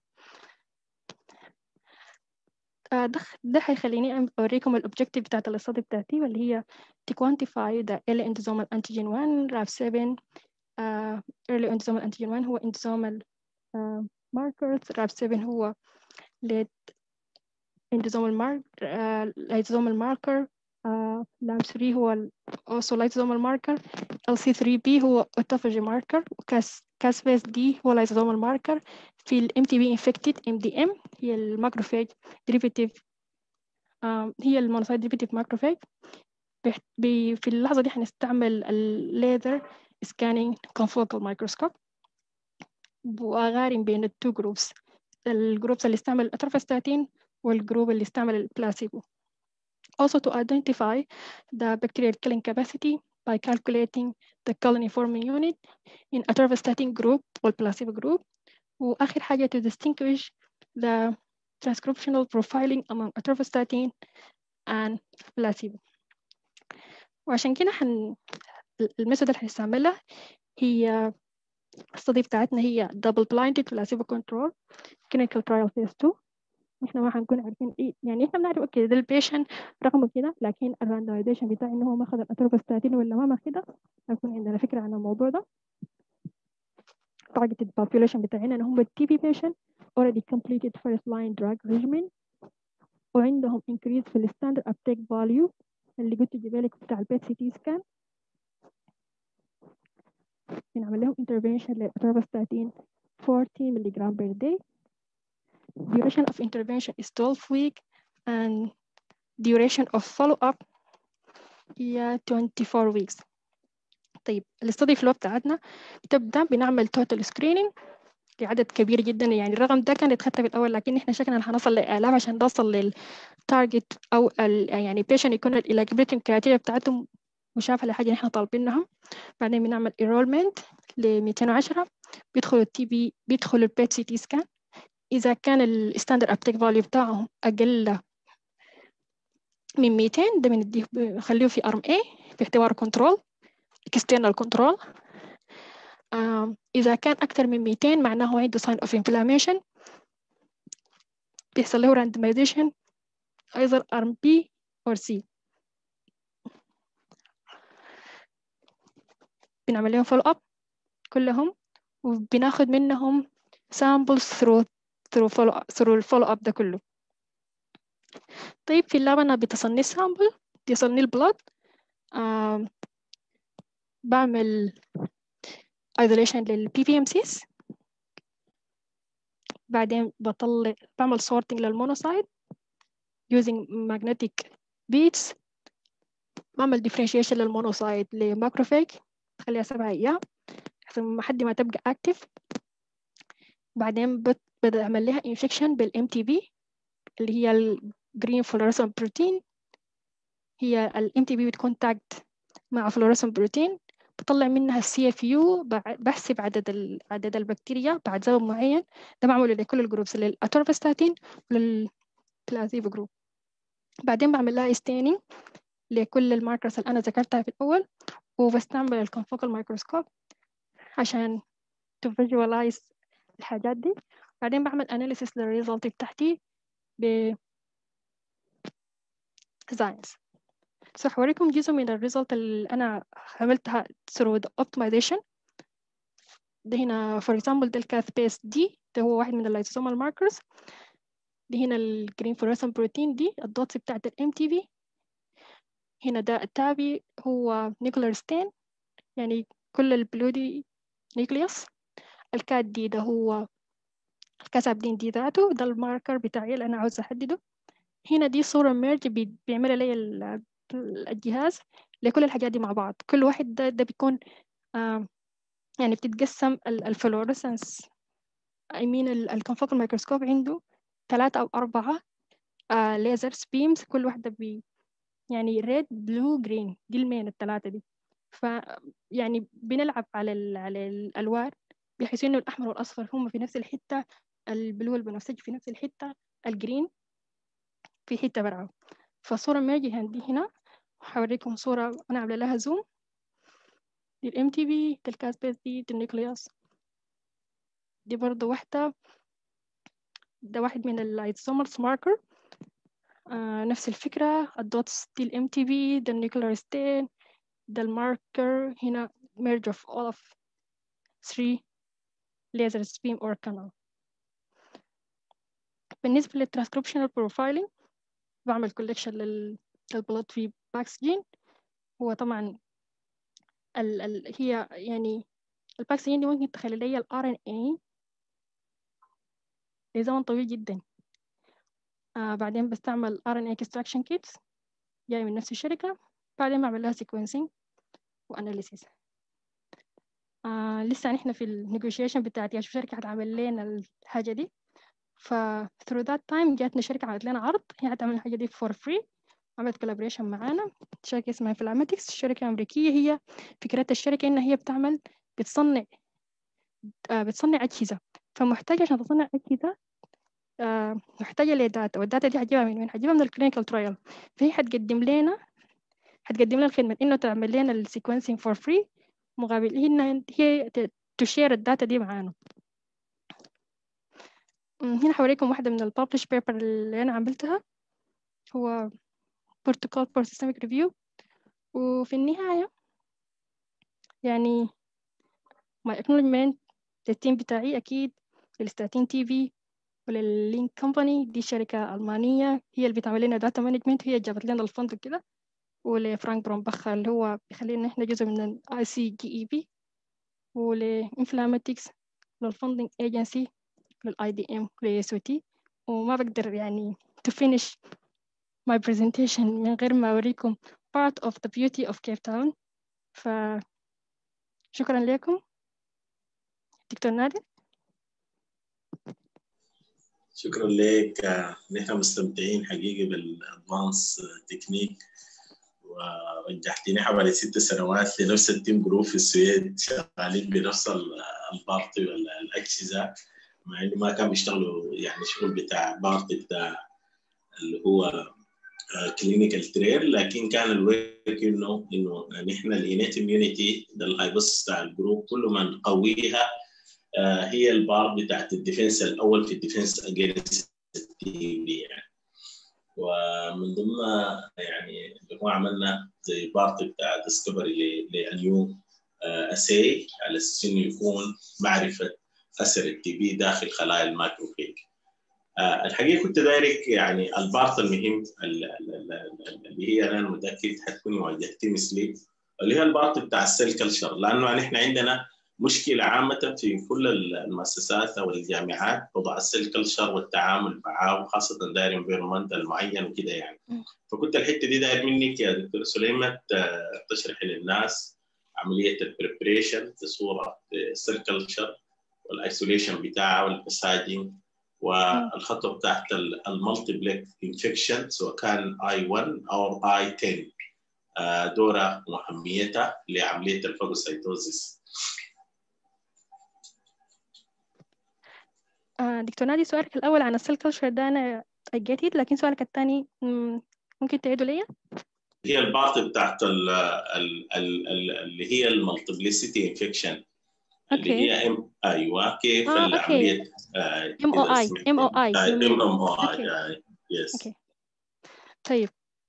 ده ده هيخليني أوريكم الأوبجيكتيف بتاعت الاستادي بتاعتي واللي هي to quantify the early endosomal antigen 1 RAF7 uh, early endosomal antigen 1 هو endosomal uh, markers RAF7 هو late endosomal mark uh, lysosomal marker uh, LAMP3 هو also lysosomal marker LC3B هو autophagy marker وكاس كاسباس دي هو lysosomal marker في ال MTB infected MDM هي الماكروفاج derivative um, هي المونوسايت derivative macrophage في اللحظة دي هنستعمل الليزر سكانينج confocal microscope وأقارن بين التو جروبس الجروبس اللي استعمل الأترفستاتين والجروب اللي استعمل البلاسيبو also to identify the bacterial killing capacity by calculating the colony forming unit in atorvastatin group or placebo group وآخر حاجة to distinguish the transcriptional profiling among atorvastatin and placebo وعشان كده حن... الميثود اللي هنستعملها هي الصدي بتاعتنا هي double blinded placebo control clinical trial phase 2 احنا ما حنكون عارفين ايه يعني احنا بنعرف اوكي ده البيشن رقمه كده لكن الراندايزيشن بتاع انه هو ماخذ الاتروبستاتين ولا ما ماخذها هيكون عندنا فكره عن الموضوع ده targeted population بتاعنا هم التي بي patient already completed first line drug regimen وعندهم increase في الستاندرد uptake value اللي قلت جبالك بتاع البيت سي تي سكان بنعمل لهم intervention للاتروبستاتين 40 ملغ per day duration of intervention is 12 week and duration of follow-up هي 24 weeks طيب الاستدي فلو بتاعتنا بتبدأ بنعمل total screening لعدد كبير جدا يعني الرقم ده كان يتخطى في الأول لكن احنا شكلنا هنوصل لآلاف عشان نوصل للتارجت أو ال يعني patient يكون الإلاجبيتنج كرايتيريا بتاعتهم مشابهة لحاجة احنا طالبينها بعدين بنعمل enrollment ل 210 بيدخل التي بي بيدخل البيت سي تي سكان إذا كان الستاندرد أبتيك فاليو بتاعهم أقل من 200 ده بنديه بنخليه في أرم A باعتباره كنترول external كنترول إذا كان أكثر من 200 معناه هو عنده sign of inflammation بيحصل له randomization either arm B or C بنعمل لهم follow up كلهم وبناخد منهم samples through through follow up through الفولو اب ده كله طيب في اللاب انا بتصني سامبل بيصني البلد آه بعمل isolation لل PPMCs بعدين بطلع بعمل sorting للمونوسايت using magnetic beads بعمل differentiation للمونوسايت لماكروفاج تخليها سبعة أيام لحد ما تبقى active بعدين بعمل لها انفكشن بالام تي بي اللي هي الجرين فلورسنت بروتين هي الام تي بي بتكونتاكت مع فلوريسنت بروتين بطلع منها السي اف يو بحسب عدد ال... عدد البكتيريا بعد زمن معين ده بعمله لكل الجروبس للاتورفستاتين وللبلازيبو جروب بعدين بعمل لها ستينينج لكل الماركرز اللي انا ذكرتها في الاول وبستعمل الكونفوكال مايكروسكوب عشان to visualize الحاجات دي بعدين بعمل analysis للريزلت بتاعتي ب science so هوريكم جزء من الريزلت اللي أنا عملتها through the optimization ده هنا for example ده الكاث بيس دي ده هو واحد من اللايزوسومال ماركرز دي هنا الجرين فلوريسنت بروتين دي الدوتس بتاعت الام تي في هنا ده التابي هو نيكولار ستين يعني كل البلودي نيكليوس الكات دي ده هو الكاسابدين دي ذاته ده الماركر بتاعي اللي أنا عاوز أحدده هنا دي صورة ميرج بيعمل لي الجهاز لكل الحاجات دي مع بعض كل واحد ده, ده بيكون آه يعني بتتقسم الفلوريسنس I mean الكونفوكال مايكروسكوب عنده ثلاثة أو أربعة آه ليزرز بيمز كل واحدة بي يعني ريد بلو جرين دي المين الثلاثة دي ف يعني بنلعب على ال على الألوان بحيث إنه الأحمر والأصفر هم في نفس الحتة البلو والبنفسجي في نفس الحتة الجرين في حتة برعه فالصورة ماجي عندي هنا هوريكم صورة أنا عاملة لها زوم دي الام تي بي دي الكاس بيس دي دي النيوكليوس دي برضو واحدة ده واحد من اللايتسومرز ماركر آه نفس الفكرة الدوتس دي الام تي بي ده النيوكلير ستين ده الماركر هنا merge of all of three laser beam or canal بالنسبة للترانسكريبشنال بروفايلينج بعمل كولكشن للبلوت في باكسجين هو طبعا ال ال هي يعني الباكسجين دي ممكن تخلي لي ال RNA لزمن طويل جدا آه بعدين بستعمل RNA extraction kits جاي من نفس الشركة بعدين بعمل لها sequencing واناليسيس آه لسه نحن في النيغوشيشن بتاعتي اشوف شركة هتعمل لنا الحاجة دي ف through that time جاتنا شركة عملت لنا عرض هي هتعمل الحاجة دي for free عملت collaboration معانا شركة اسمها فلاماتكس شركة أمريكية هي فكرة الشركة إن هي بتعمل بتصنع آه بتصنع أجهزة فمحتاجة عشان تصنع أجهزة آه محتاجة لداتا والداتا دي هتجيبها من وين؟ هتجيبها من الكلينيكال ترايل فهي هتقدم لنا هتقدم لنا الخدمة إنه تعمل لنا السيكونسينج فور فري مقابل إنها هي تشير الداتا دي معانا هنا حوريكم واحدة من الببلش بيبر اللي أنا عملتها هو بروتوكول فور سيستميك ريفيو وفي النهاية يعني my acknowledgement للتيم بتاعي أكيد للستاتين تي في ولللينك كومباني دي شركة ألمانية هي اللي بتعمل لنا داتا مانجمنت هي جابت لنا الفند وكده ولفرانك برومبخ اللي هو بيخلينا احنا جزء من الاي سي جي اي بي ولانفلاماتكس للفندنج ايجنسي للاي دي ام وليس تي وما بقدر يعني to finish my presentation من غير ما أوريكم part of the beauty of Cape Town ف شكرا لكم دكتور نادر شكرا لك نحن مستمتعين حقيقة بالادفانس تكنيك ورجحتني حوالي ست سنوات لنفس التيم جروب في السويد شغالين بنفس البارتي والأجهزة مع انه ما كانوا بيشتغلوا يعني شغل بتاع بارتي بتاع اللي هو كلينيكال تريل لكن كان الورك انه انه نحن الانيت اميونيتي ده الهايبوس بتاع الجروب كل ما نقويها هي البار بتاعت الديفنس الاول في الديفنس اجينست التي بي يعني ومن ضمن يعني اللي هو عملنا زي بارت بتاع ديسكفري لنيو اسي على اساس انه يكون معرفه اثر التي بي داخل خلايا الماكروفيج الحقيقه كنت دايرك يعني البارت المهم اللي هي انا متاكد حتكوني واجهتي مثلي اللي هي البارت بتاع السيل كلشر لانه نحن عندنا مشكله عامه في كل المؤسسات او الجامعات وضع السيل كلشر والتعامل معاه وخاصه داير انفيرمنتال معين وكده يعني فكنت الحته دي داير منك يا دكتور سليمه تشرحي للناس عمليه البريبريشن بصوره السيل كلشر والايسوليشن بتاعها والبساجنج والخطوه بتاعت المالتيبليك انفكشن سواء كان اي 1 او اي 10 دورها واهميتها لعمليه الفاجوسايتوزيس دكتور نادي سؤالك الأول عن السيل كلتشر ده أنا أجيتي لكن سؤالك الثاني ممكن تعيده ليا؟ هي البارت بتاعت ال ال ال اللي هي المالتيبليسيتي انفكشن اللي هي ام ايوه كيف آه، العمليه ام او اي ام او اي ام ام أوكي. اي يس اوكي طيب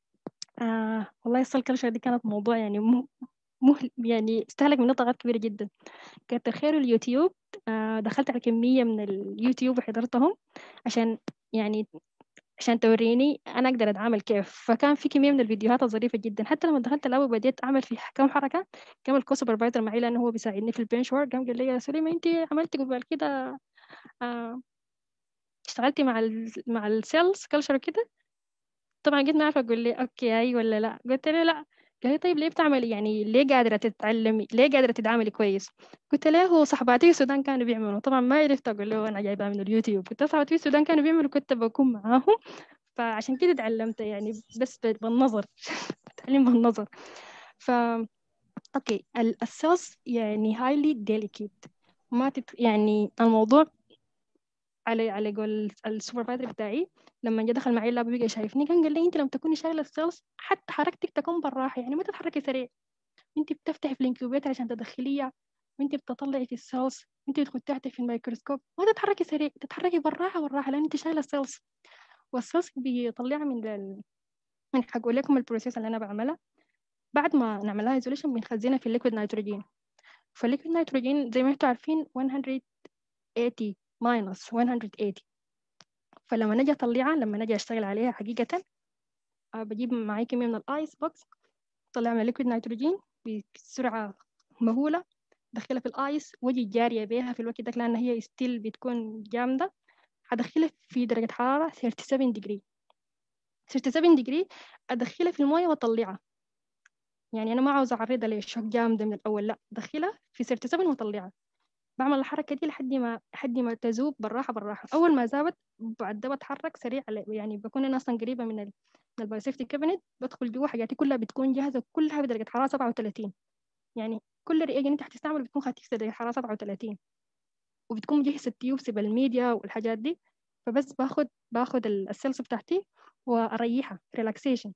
آه والله السيل كلتشر دي كانت موضوع يعني مه... مه... يعني استهلك منه طاقات كبيرة جدا كانت تخيلوا اليوتيوب آه دخلت على كمية من اليوتيوب وحضرتهم عشان يعني عشان توريني انا اقدر اتعامل كيف فكان في كميه من الفيديوهات الظريفه جدا حتى لما دخلت الاول بديت اعمل في كم حركه قام الكو سوبرفايزر معي لانه هو بيساعدني في البنش ورك قام قال لي يا سليمه انت عملتي قبل كده آه اشتغلتي مع ال مع السيلز كلشر كده طبعا جيت ما عارفه اقول لي اوكي اي ولا لا قلت له لا قال لي طيب ليه بتعملي يعني ليه قادره تتعلمي ليه قادره تتعاملي كويس قلت له هو صحباتي في السودان كانوا بيعملوا طبعا ما عرفت اقول له انا جايبها من اليوتيوب قلت له صحباتي في السودان كانوا بيعملوا كنت بكون معاهم فعشان كده تعلمت يعني بس بالنظر تعليم بالنظر ف اوكي الاساس يعني هايلي ديليكيت ما تت... يعني الموضوع على على قول السوبرفايزر بتاعي لما جه دخل معي اللاب بقى شايفني كان قال لي انت لما تكوني شايله السيلز حتى حركتك تكون بالراحه يعني ما تتحركي سريع انت بتفتحي في الانكيوبيتر عشان تدخليها وانت بتطلعي في السيلز انت بتكون تحت في الميكروسكوب ما تتحركي سريع تتحركي بالراحه بالراحه لان انت شايله السيلز والسيلز بيطلعها من ال... من حقول لكم البروسيس اللي انا بعملها بعد ما نعملها ايزوليشن بنخزنها في الليكويد نيتروجين فالليكويد نيتروجين زي ما انتم عارفين 180 ماينس 180 فلما نجي اطلعها لما نجي اشتغل عليها حقيقة أه بجيب معي كمية من الايس بوكس طلع من الليكويد نيتروجين بسرعة مهولة دخلها في الايس واجي جارية بيها في الوقت ده لان هي ستيل بتكون جامدة هدخلها في درجة حرارة 37 ديجري 37 ديجري ادخلها في المويه واطلعها يعني انا ما عاوزه اعرضها لشوك جامده من الاول لا ادخلها في 37 واطلعها بعمل الحركه دي لحد ما لحد ما تذوب بالراحه بالراحه اول ما ذابت بعد ده بتحرك سريع يعني بكون انا اصلا قريبه من ال من البايوسيفتي كابينت بدخل جوا حاجاتي كلها بتكون جاهزه كلها بدرجه حراره 37 يعني كل رياجن انت هتستعمل بتكون خفيف درجه حراره 37 وبتكون مجهزه التيوبس بالميديا والحاجات دي فبس باخد باخد السيلز بتاعتي واريحها ريلاكسيشن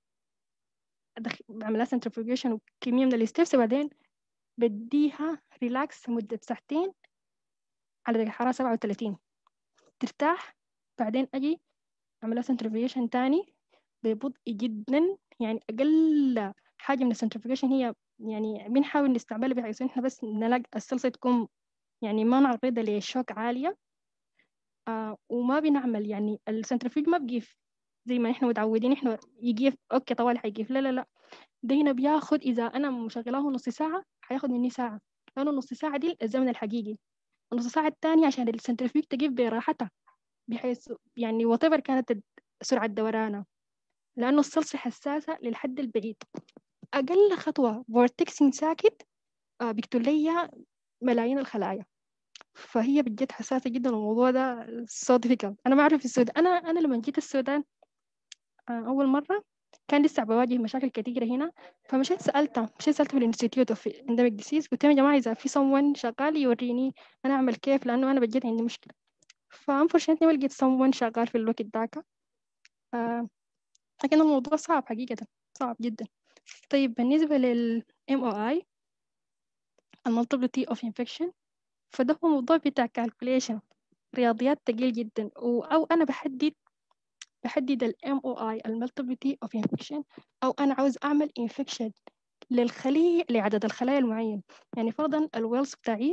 بعملها سنترفيوجيشن وكميه من الستيبس وبعدين بديها ريلاكس مدة ساعتين على درجة حرارة سبعة وتلاتين ترتاح بعدين أجي أعملها سنترفيوجيشن تاني ببطء جدا يعني أقل حاجة من السنترفيوجيشن هي يعني بنحاول نستعملها بحيث إحنا بس نلاقي الصلصة تكون يعني ما نعرضها لشوك عالية آه وما بنعمل يعني السنترفيوج ما بقيف زي ما احنا متعودين احنا يجيف اوكي طوال حيجيف لا لا لا ده هنا بياخد اذا انا مشغلاه نص ساعه حياخد مني ساعه لانه نص ساعه دي الزمن الحقيقي النص ساعه الثانيه عشان السنترفيوج تجيب براحتها بحيث يعني وات كانت سرعه دورانها لانه الصلصه حساسه للحد البعيد اقل خطوه فورتكسين ساكت آه بيقتل لي ملايين الخلايا فهي بجد حساسه جدا الموضوع ده so difficult انا ما اعرف في السودان انا انا لما جيت السودان أول مرة كان لسه بواجه مشاكل كثيرة هنا فمشيت سألتها مشيت سألت في الانستيتيوت اوف اندميك ديسيز قلت لهم يا جماعة إذا في someone شغال يوريني أنا أعمل كيف لأنه أنا بجد عندي مشكلة فانفورشنتلي ما لقيت someone شغال في الوقت داك آه لكن الموضوع صعب حقيقة صعب جدا طيب بالنسبة لل MOI المultiplicity of infection فده هو موضوع بتاع calculation رياضيات تقيل جدا أو أنا بحدد بحدد ال MOI ال multiplicity of infection أو أنا عاوز أعمل infection للخلية لعدد الخلايا المعين يعني فرضا الويلز بتاعي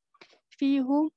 فيه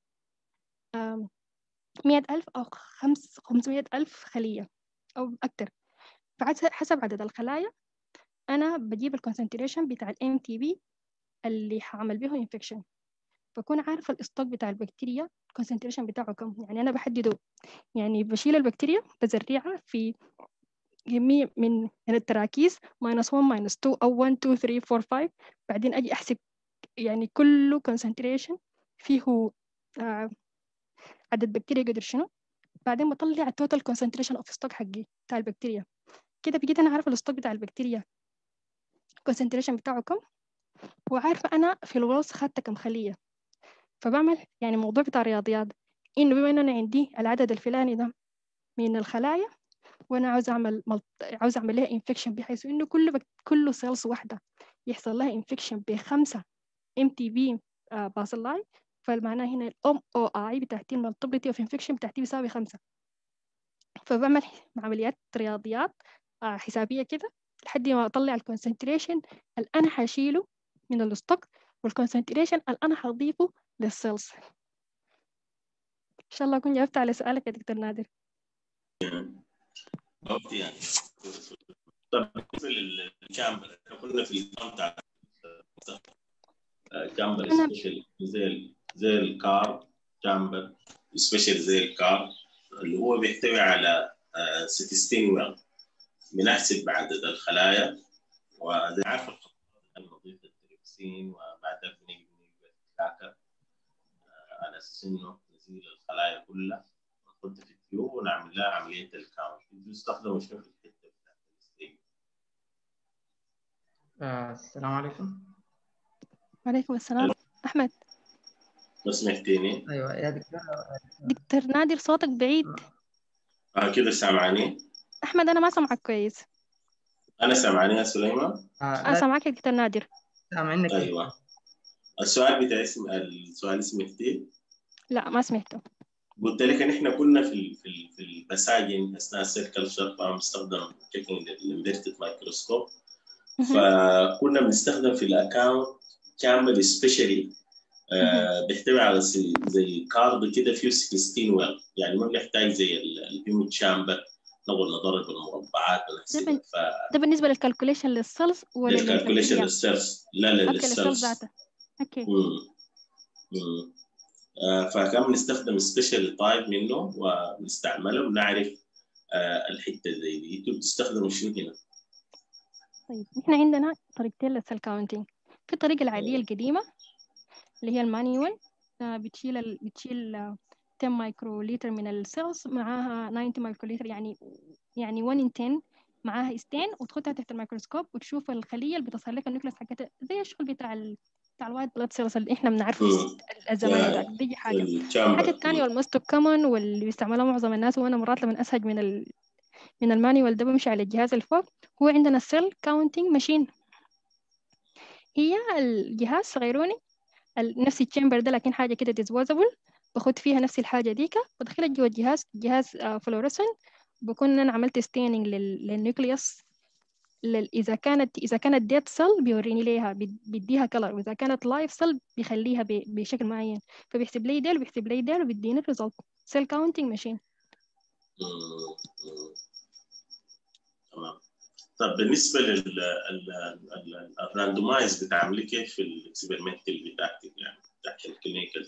مئة ألف أو خمس خمسمية ألف خلية أو أكتر فحسب عدد الخلايا أنا بجيب الكونسنتريشن بتاع ال MTB اللي هعمل به infection بكون عارفة الإستوك بتاع البكتيريا الكونسنتريشن بتاعه كم يعني أنا بحدده يعني بشيل البكتيريا بزرعها في كمية من من التراكيز ماينس 1 ماينس 2 أو 1 2 3 4 5 بعدين أجي أحسب يعني كله concentration فيه آه عدد بكتيريا قدر شنو بعدين بطلع التوتال concentration of stock حقي بتاع البكتيريا كده بقيت أنا عارفة الستوك بتاع البكتيريا الكونسنتريشن بتاعه كم وعارفة أنا في الوصف خدت كم خلية فبعمل يعني موضوع بتاع الرياضيات إنه بما إنه أنا عندي العدد الفلاني ده من الخلايا وأنا عاوز أعمل ملط... عاوز أعمل لها انفكشن بحيث إنه كل بك... كل سيلز واحدة يحصل لها انفكشن بخمسة ام تي بي باسلاي فمعناه هنا الام او اي بتاعتي المالتيبلتي اوف انفكشن بتاعتي بيساوي خمسة فبعمل عمليات رياضيات آه حسابية كده لحد ما أطلع الكونسنتريشن اللي أنا حشيله من الستوك والكونسنتريشن اللي أنا حضيفه للسيلز إن شاء الله أكون جاوبت على سؤالك يا دكتور نادر جاوبت يعني طب بالنسبة للشامبر احنا كنا في النظام بتاع شامبر أنا- سبيشال زي ال- زي الكار شامبر سبيشال زي الكار اللي هو بيحتوي على آه، 16 ويل بنحسب بعدد الخلايا وزي عارف الخطوات نضيف التريبسين وبعدها بنيجي بنيجي الكاكا على اساس انه نزيل الخلايا كلها ونحطها في التيوب ونعمل لها عمليه الكاونت بيستخدموا شنو في الحته بتاعت الستيج آه، السلام عليكم وعليكم السلام أحمد ما سمعتيني؟ ايوه يا دكتور دكتور نادر صوتك بعيد اه كده سامعاني؟ أحمد أنا ما سامعك كويس انا سامعاني يا سليمان؟ آه، أنا لا سامعك يا دكتور نادر سامعنك ايوه السؤال بتاع اسم السؤال سمعتيه؟ لا ما سمعته قلت لك ان احنا كنا في ال- في ال- في المساجن اثناء السيركل شر طبعا بنستخدم تشيكينج الانفيرتد مايكروسكوب مهم. فكنا بنستخدم في الاكونت كامل سبيشالي بيحتوي على زي- زي كارد كده فيه 16 ويل يعني ما بنحتاج زي الهيومن شامبر نقعد نضرب المربعات ونحسبها بن- ده بالنسبة للكالكوليشن للسيلز ولا للكالكوليشن للخلية؟ للسيرس لا لا أوكي للسيلز للسيرس ذاته أوكي مم. مم. آه، فكان بنستخدم سبيشال تايب منه ونستعمله ونعرف آه، الحته زي دي انتوا بتستخدموا شنو هنا؟ طيب احنا عندنا طريقتين للسيل كاونتينج في الطريقة العادية القديمة اللي هي المانيوال آه، بتشيل ال... بتشيل آه، 10 مايكرو لتر من السيلز معاها 90 مايكرو لتر يعني يعني 1 in 10 معاها ستين وتحطها تحت الميكروسكوب وتشوف الخلية اللي بتظهر لك النيوكليس حقتها زي الشغل بتاع ال... بتاع الوايت بلاد سيلز اللي احنا بنعرفه مم. في الزمان آه، ده دي حاجة الشامبر الحاجة الثانية والموست كومن واللي بيستعملها معظم الناس وأنا مرات لما أسهج من ال... من المانيوال ده بمشي على الجهاز اللي فوق هو عندنا السيل كاونتينج ماشين هي الجهاز صغيروني ال- نفس التشامبر ده لكن حاجة كده ديسبوزابل باخد فيها نفس الحاجة ديكا بدخلها جوا الجهاز جهاز فلوريسن بكون أنا عملت ستيننج للنيوكليوس لل- إذا كانت إذا كانت ديت سيل بيوريني ليها بي- بيديها كلر وإذا كانت لايف سيل بيخليها ب- بشكل معين فبيحسب لي ديل وبيحسب لي ديل وبيديني الريزلت سيل كاونتينج ماشين مم. مم. تمام طب بالنسبه لل الراندومايز بتعملي كيف في الاكسبيرمنتال بتاعتك يعني بتاعت الكلينيكال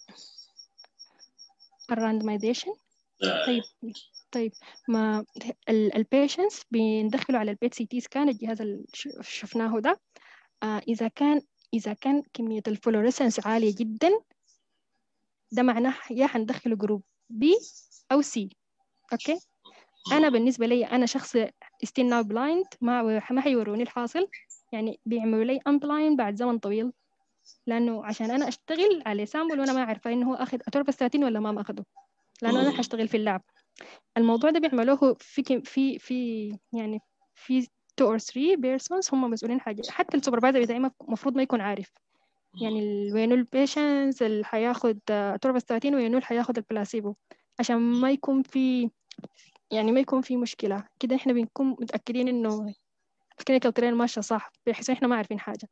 الراندمايزيشن طيب طيب ما البيشنس بندخلوا على البيت سي تي سكان الجهاز اللي ش- شفناه ده آه إذا كان إذا كان كمية الفلوريسنس عالية جدا ده معناه يا حندخله جروب بي أو سي أوكي أنا بالنسبة لي أنا شخص ستيل ناو بلايند ما ما حيوروني الحاصل يعني بيعملوا لي أمبلاين بعد زمن طويل لأنه عشان أنا أشتغل على سامبل وأنا ما عارفة إنه هو أخذ أتوربستاتين ولا ما أخده لأنه أنا مم. حشتغل في اللعب الموضوع ده بيعملوه في كم- في في يعني في two or three persons هم مسؤولين حاجة حتى السوبرفايزر بتاعي المفروض ما يكون عارف يعني ال- وينو البيشنس اللي حياخد توربستاتين وينو اللي حياخد البلاسيبو عشان ما يكون في يعني ما يكون في مشكلة كده احنا بنكون متأكدين انه الكلينيكال ترين ماشية صح بحيث احنا ما عارفين حاجة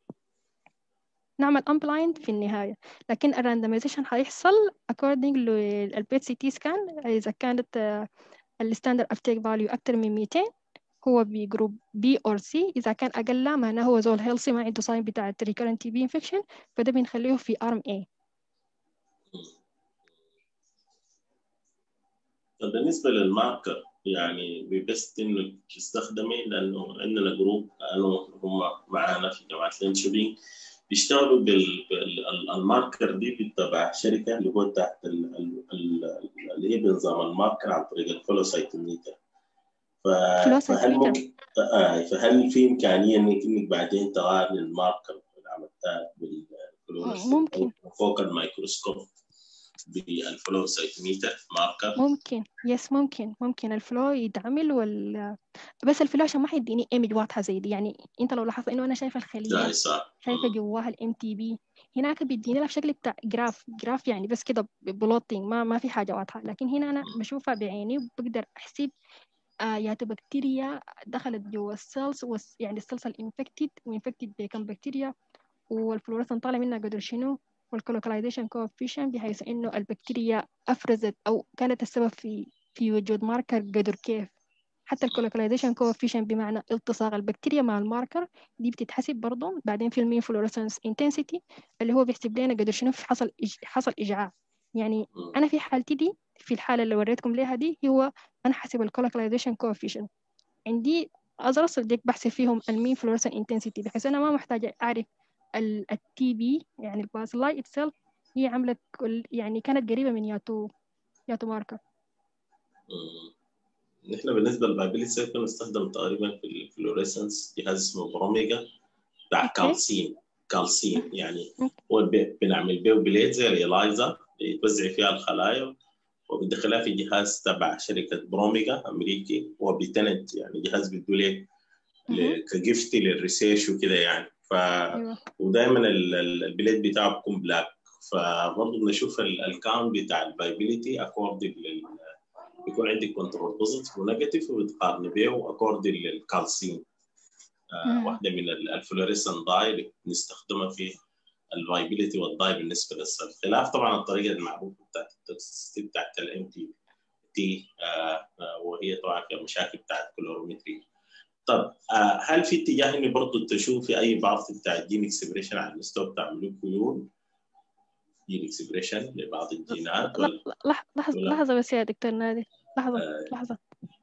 نعمل unblind في النهاية لكن الراندمايزيشن هيحصل according للبيت سي تي سكان إذا كانت الستاندرد uptake value أكتر من 200 هو بجروب B or C إذا كان أقل معناه هو زول هيلسي ما عنده ساين بتاع recurrent TB infection فده بنخليه في arm A طب بالنسبة للماركر يعني بيبست انه تستخدمي لانه عندنا جروب كانوا هم معانا في جامعة لينشوبينج بيشتغلوا بالماركر دي تبع شركة اللي هو تحت ال- ال- ال- اللي هي بنظام الماركر عن طريق الفلوسايتوميتر ف- فلوسها فهل تويتر. ممكن آه فهل في امكانيه انك انك بعدين تغير الماركر اللي عملتها بالفلورس ممكن. فوق الميكروسكوب بالفلوسيتوميتر ماركر ممكن يس ممكن ممكن الفلو يتعمل وال بس الفلو عشان ما حيديني ايمج واضحه زي دي يعني انت لو لاحظت انه انا شايفه الخليه لا صح شايفه جواها الام تي بي هناك بيديني لها في شكل بتاع جراف جراف يعني بس كده بلوتينج ما ما في حاجه واضحه لكن هنا انا بشوفها بعيني وبقدر احسب آه يا بكتيريا دخلت جوا السيلز وس- يعني السيلز الانفكتد وانفكتد بكم بكتيريا والفلوريسنت طالع منها قدر شنو والكولوكلايزيشن كوفيشن بحيث انه البكتيريا افرزت او كانت السبب في في وجود ماركر قدر كيف حتى الكولوكلايزيشن كوفيشن بمعنى التصاق البكتيريا مع الماركر دي بتتحسب برضه بعدين في المين فلوريسنس انتنسيتي اللي هو بيحسب لنا قدر شنو في حصل إج... حصل إجعاع يعني مم. أنا في حالتي دي في الحالة اللي وريتكم ليها دي هو أنا حاسب الكولوكلايزيشن كوفيشن عندي أزرس ديك بحسب فيهم المين فلوريسنس انتنسيتي بحيث أنا ما محتاجة أعرف التي بي يعني البازلاي اتسيلف هي عملت كل يعني كانت قريبة من ياتو ياتو ماركر مم. نحن بالنسبه للبابيلي سيكون نستخدم تقريبا في الفلوريسنس جهاز اسمه بروميجا بتاع أوكي. كالسين كالسين يعني مم. هو بي- بنعمل بيه بليت زي اليلايزا بتوزع فيها الخلايا وبتدخلها في جهاز تبع شركه بروميجا امريكي وبتنت يعني جهاز بيدوا لك مهم. كجفتي للريسيرش وكده يعني ف أيوة ودائما البليت بتاعه بيكون بلاك فبرضه بنشوف الكاونت بتاع الفايبيليتي اكوردنج لل بيكون عندك كنترول بوزيتيف ونيجاتيف وبتقارن بيه اكوردنج للكالسين آه مم. واحده من الفلوريسن داي اللي بنستخدمها في الفايبيليتي والداي بالنسبه للسيل خلاف طبعا الطريقه المعروفه بتاعت التوكسيستي بتاعت الام تي تي وهي طبعا فيها مشاكل بتاعت كلورومتري طب آه هل في اتجاه اني برضه تشوفي اي بعض بتاع الجين اكسبريشن على المستوى بتاع موليكيول جين اكسبريشن لبعض الجينات ولا لا- لح- لحظة ولا- لحظة بس يا دكتور نادي لحظة آه، لحظة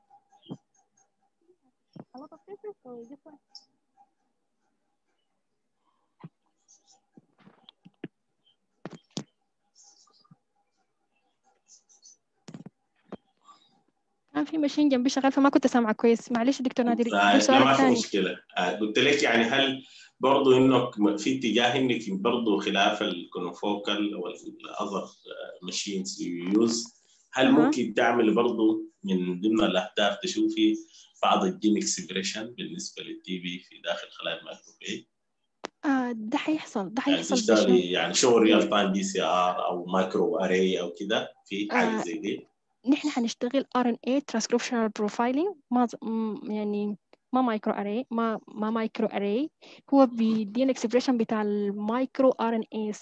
كان في ماشين جنبي شغال فما كنت سامعة كويس معلش دكتور نادر لا قول لا سؤالك ما في ثاني مشكله آه قلت لك يعني هل برضه انك في اتجاه انك برضه خلاف الكونوفوكال والاذر ماشينز يوز هل أها. ممكن تعمل برضه من ضمن الاهداف تشوفي بعض الجين اكسبريشن بالنسبه للتي بي في داخل خلايا الميكروبيت آه ده حيحصل ده يعني حيحصل بشنو تشتغلي يعني شغل ريال تايم بي سي ار او مايكرو اري او كده في حاجه آه. زي دي نحن حنشتغل RNA transcriptional profiling ما ز- م- يعني ما مايكرو اري ما ما مايكرو اري هو بيدينا اكسبريشن بتاع المايكرو ار ان ايز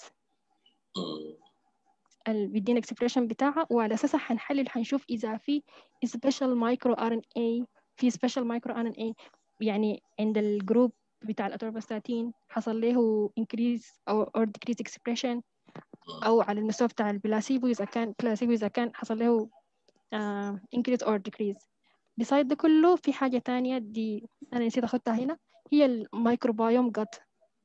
مم. بيدينا اكسبريشن بتاعها وعلى اساسها حنحلل حنشوف اذا في سبيشال مايكرو ار ان اي في سبيشال مايكرو ار ان اي يعني عند الجروب بتاع الاتورباستاتين حصل له انكريز او اور ديكريز اكسبريشن او على المستوى بتاع البلاسيبو اذا كان بلاسيبو اذا كان حصل له uh, increase or decrease بسايد ده كله في حاجة تانية دي أنا نسيت أخدها هنا هي الميكروبايوم جت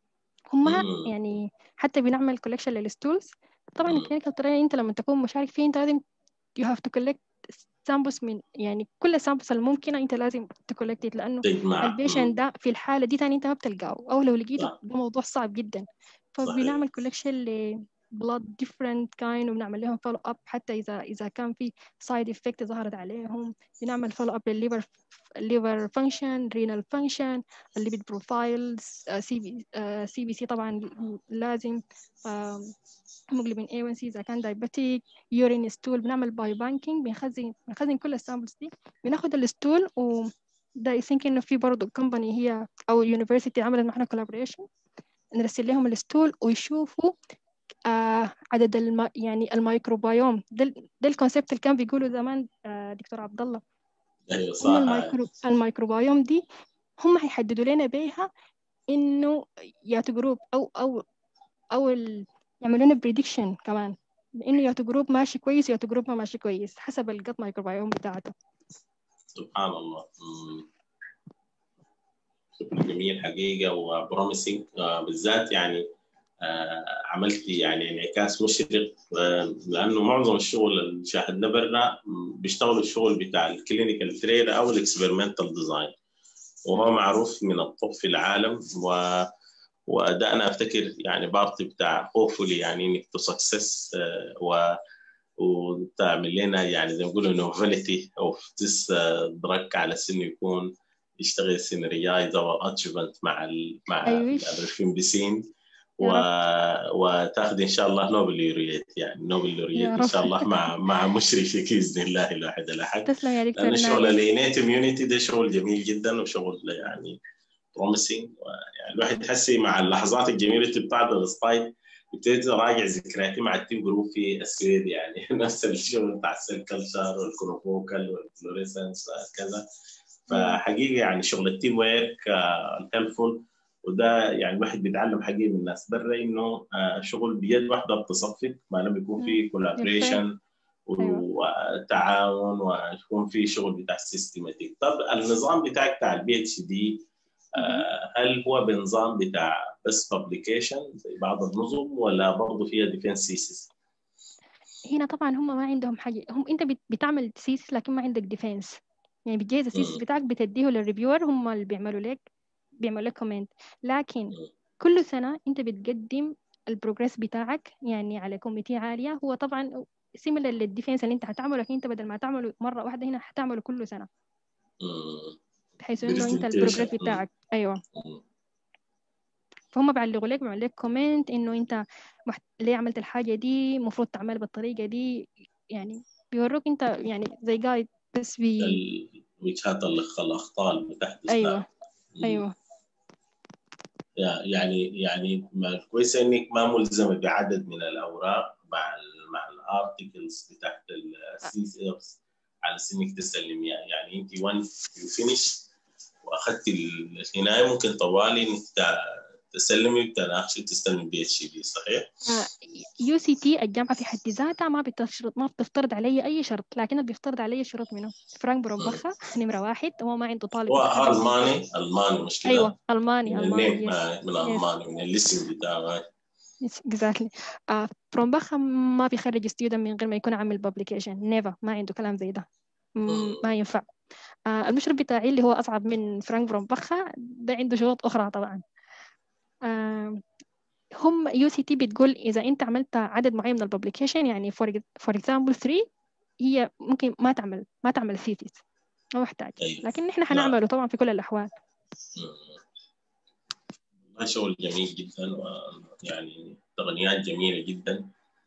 هما مم. يعني حتى بنعمل collection للستولز طبعا مم. الكلينيكال ترايل أنت لما تكون مشارك فيه أنت لازم you have to collect samples من يعني كل السامبلز الممكنة أنت لازم تكولكت لأنه تجمع البيشنت ده في الحالة دي تاني أنت ما بتلقاه أو لو لقيته صح. ده موضوع صعب جدا صحيح. فبنعمل collection ل blood different kind وبنعمل لهم follow up حتى إذا إذا كان في side effect ظهرت عليهم بنعمل follow up للليفر liver function renal function الليبيد بروفايلز سي بي سي بي سي طبعا لازم هيموجلوبين A1C إذا كان diabetic urine stool بنعمل باي بانكينج بنخزن بنخزن كل السامبلز دي بناخد الستول و ده I think إنه في برضه كومباني هي أو يونيفرسيتي عملت معنا collaboration نرسل لهم الستول ويشوفوا آه عدد الم... يعني الميكروبيوم ده, ال- ده الكونسيبت اللي كان بيقولوا زمان آه دكتور عبد الله ايوه صح إنه الميكرو... الميكروبيوم دي هم هيحددوا لنا بيها إنه ياتو جروب أو أو أو ال... يعملوا لنا بريدكشن كمان إنه ياتو جروب ماشي كويس ياتو جروب ما ماشي كويس حسب الجت ميكروبيوم بتاعته سبحان الله مم. شكرا جميل حقيقة وبروميسنج بالذات يعني عملت يعني انعكاس مشرق لانه معظم الشغل اللي شاهدنا برا بيشتغلوا الشغل بتاع الكلينيكال تريد او الاكسبيرمنتال ديزاين وهو معروف من الطب في العالم و وده انا افتكر يعني بارتي بتاع هوفولي يعني انك تو سكسس و وتعمل لنا يعني زي ما بيقولوا نوفاليتي اوف ذس دراج على انه يكون يشتغل سينريايز او اتشيفمنت مع ال مع الريفيمبسين و... وتاخذ ان شاء الله نوبل لوريت يعني نوبل لوريت ان شاء الله مع مع مشرفك باذن الله الواحد الاحد تسلم يا دكتور لان الشغل الانيت اميونيتي ده شغل جميل جدا وشغل يعني بروميسنج يعني الواحد يحسي مع اللحظات الجميله بتاعت السلايد ابتديت اراجع ذكرياتي مع التيم جروب في السويد يعني نفس الشغل بتاع السيل كلتشر والكونوفوكال والفلوريسنس وهكذا فحقيقه يعني شغل التيم ويرك هيلفول وده يعني الواحد بيتعلم حقيقي من الناس برا انه شغل بيد واحده بتصفق ما لم يكون في كولابريشن وتعاون ويكون في شغل بتاع سيستماتيك طب النظام بتاعك بتاع البي اتش دي هل هو بنظام بتاع بس بابليكيشن زي بعض النظم ولا برضه فيها ديفنس سيسس؟ هنا طبعا هم ما عندهم حاجه هم انت بتعمل سيسس لكن ما عندك ديفنس يعني بتجهز السيسس بتاعك بتديه للريفيور هم اللي بيعملوا لك بيعملوا لك كومنت لكن كل سنه انت بتقدم البروجريس بتاعك يعني على كوميتي عاليه هو طبعا سيميلر للديفنس اللي انت هتعمله لكن انت بدل ما تعمله مره واحده هنا هتعمله كل سنه بحيث انه انت البروجريس بتاعك ايوه فهم بيعلقوا لك بيعملوا لك كومنت انه انت محت... ليه عملت الحاجه دي المفروض تعمل بالطريقه دي يعني بيوروك انت يعني زي جايد بس بي وجهات الاخطاء اللي بتحدث ايوه ايوه يعني يعني كويس انك ما ملزمه بعدد من الاوراق مع ال مع الارتكلز بتاعت السي سي على انك تسلم يعني انت وان يو فينيش واخذت الهنايه ممكن طوالي انك تسلمي وتناقشي تستلمي بي اتش دي صحيح؟ يو سي تي الجامعه في حد ذاتها ما بتشرط ما بتفترض علي اي شرط لكن بيفترض علي شروط منه فرانك بروبخا نمره واحد هو ما عنده طالب هو الماني الماني مش كده ايوه الماني من الماني النيم من الماني من الاسم بتاعه اكزاكتلي برومبخا ما بيخرج ستودنت من غير ما يكون عامل بابليكيشن نيفر ما عنده كلام زي ده ما ينفع آه المشرف بتاعي اللي هو اصعب من فرانك برومبخا ده عنده شروط اخرى طبعا آه هم يو سي تي بتقول اذا انت عملت عدد معين من الببليكيشن يعني فور فور اكزامبل 3 هي ممكن ما تعمل ما تعمل ثيسيس ما محتاج أيوة. لكن نحن حنعمله طبعا في كل الاحوال شغل جميل جدا ويعني تقنيات جميله جدا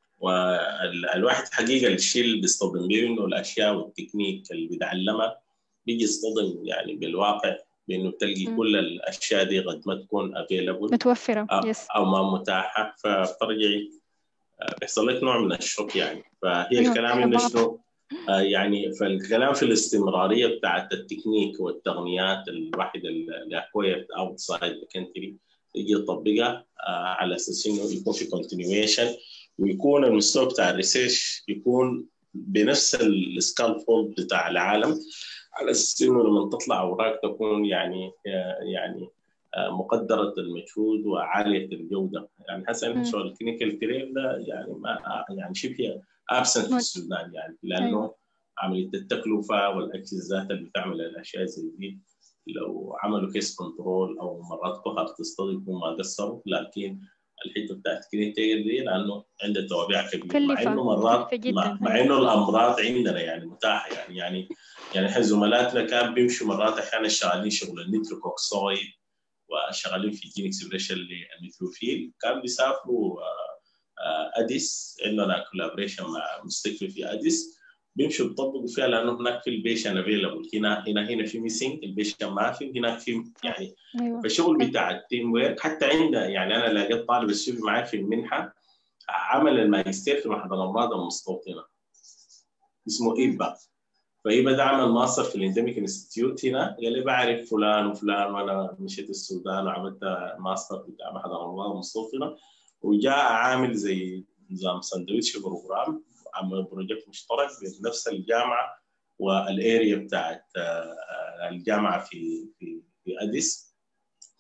والواحد حقيقه الشيء اللي بيصطدم به انه الاشياء والتكنيك اللي بيتعلمها بيجي يصطدم يعني بالواقع بانه بتلقي م. كل الاشياء دي قد ما تكون افيلبل متوفرة أو, يس او ما متاحه فبترجعي بيحصل لك نوع من الشوك يعني فهي أيوة، الكلام على انه بعض. شنو آه، يعني فالكلام في الاستمراريه بتاعت التكنيك والتقنيات الواحد اللي اكويرد اوتسايد ذا كنتري يجي يطبقها آه، على اساس انه يكون في كونتينيويشن ويكون المستوى بتاع الريسيرش يكون بنفس السكال فولد بتاع العالم على اساس انه لما تطلع اوراق تكون يعني يعني مقدره المجهود وعاليه الجوده يعني حسنا مم. شغل الكلينيكال تريل ده يعني ما يعني شبه ابسنت في مم. السودان يعني لانه أيوة. عمليه التكلفه والاجهزات اللي بتعمل الاشياء زي دي لو عملوا كيس كنترول او مرات فقط تصطدموا ما قصروا لكن الحته بتاعت كلينيكال دي لانه عنده توابع كبيره مع مكلفة، انه مرات مكلفة جداً. مع, مع انه الامراض عندنا يعني متاحه يعني يعني يعني احنا زملاتنا كان بيمشوا مرات احيانا شغالين شغل النيتروكوكسويد وشغالين في جين اكسبريشن للميثلوفيل كان بيسافروا آه، آه، اديس عندنا كولابريشن مع مستشفى في اديس بيمشوا بيطبقوا فيها لانه هناك في البيشن افيلبل هنا هنا هنا في ميسنج البيشن ما في هناك في يعني ايوه فالشغل بتاع التيم ويرك حتى عندنا يعني انا لقيت طالب السوري معي في المنحه عمل الماجستير في معهد الامراض المستوطنه اسمه ايبا فايبا ده عمل ماستر في الانديميك انستتيوت هنا قال لي بعرف فلان وفلان وانا مشيت السودان وعملت ماستر بتاع معهد الامراض المستوطنه وجاء عامل زي نظام ساندويتش بروجرام عمل بروجكت مشترك بين نفس الجامعه والاريا بتاعت آه، الجامعه في في في اديس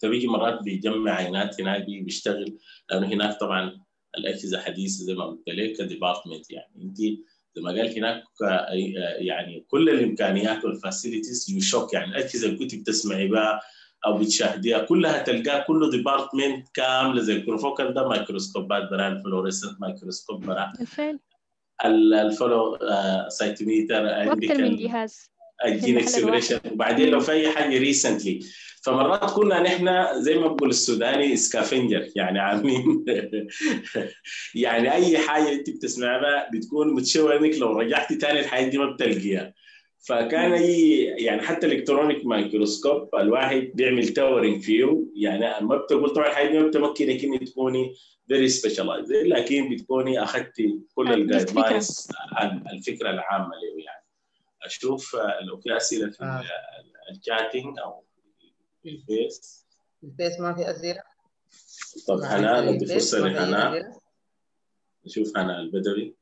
فبيجي مرات بيجمع عينات هناك بيشتغل لانه هناك طبعا الاجهزه حديثه زي ما قلت لك كديبارتمنت يعني انت زي ما قال هناك يعني كل الامكانيات والفاسيلتيز يشوك يعني الاجهزه اللي كنت بتسمعي بها او بتشاهديها كلها تلقاها كله ديبارتمنت كامله زي الكروفوكال ده مايكروسكوبات برا الفلوريسنت مايكروسكوب برا بالفعل الفلو سايتوميتر واكثر من جهاز الجين اكسلريشن وبعدين لو في اي حاجه ريسنتلي فمرات كنا نحن زي ما بقول السوداني سكافنجر يعني عاملين يعني اي حاجه انت بتسمعها بتكون متشوه انك لو رجعتي تاني الحاجه دي ما بتلقيها فكان اي يعني حتى الكترونيك مايكروسكوب الواحد بيعمل تاورنج فيه يعني ما بتقول طبعا الحاجه دي ما بتمكنك انك تكوني فيري سبيشاليز لكن بتكوني اخذتي كل الجايد لاينز الفكره العامه له يعني اشوف لو في اسئله في آه. الشاتنج او في الفيس الفيس ما في اسئله طب ما حنان في ندي الفيس فرصه ما في أي لحنان أسئلة؟ نشوف حنان البدوي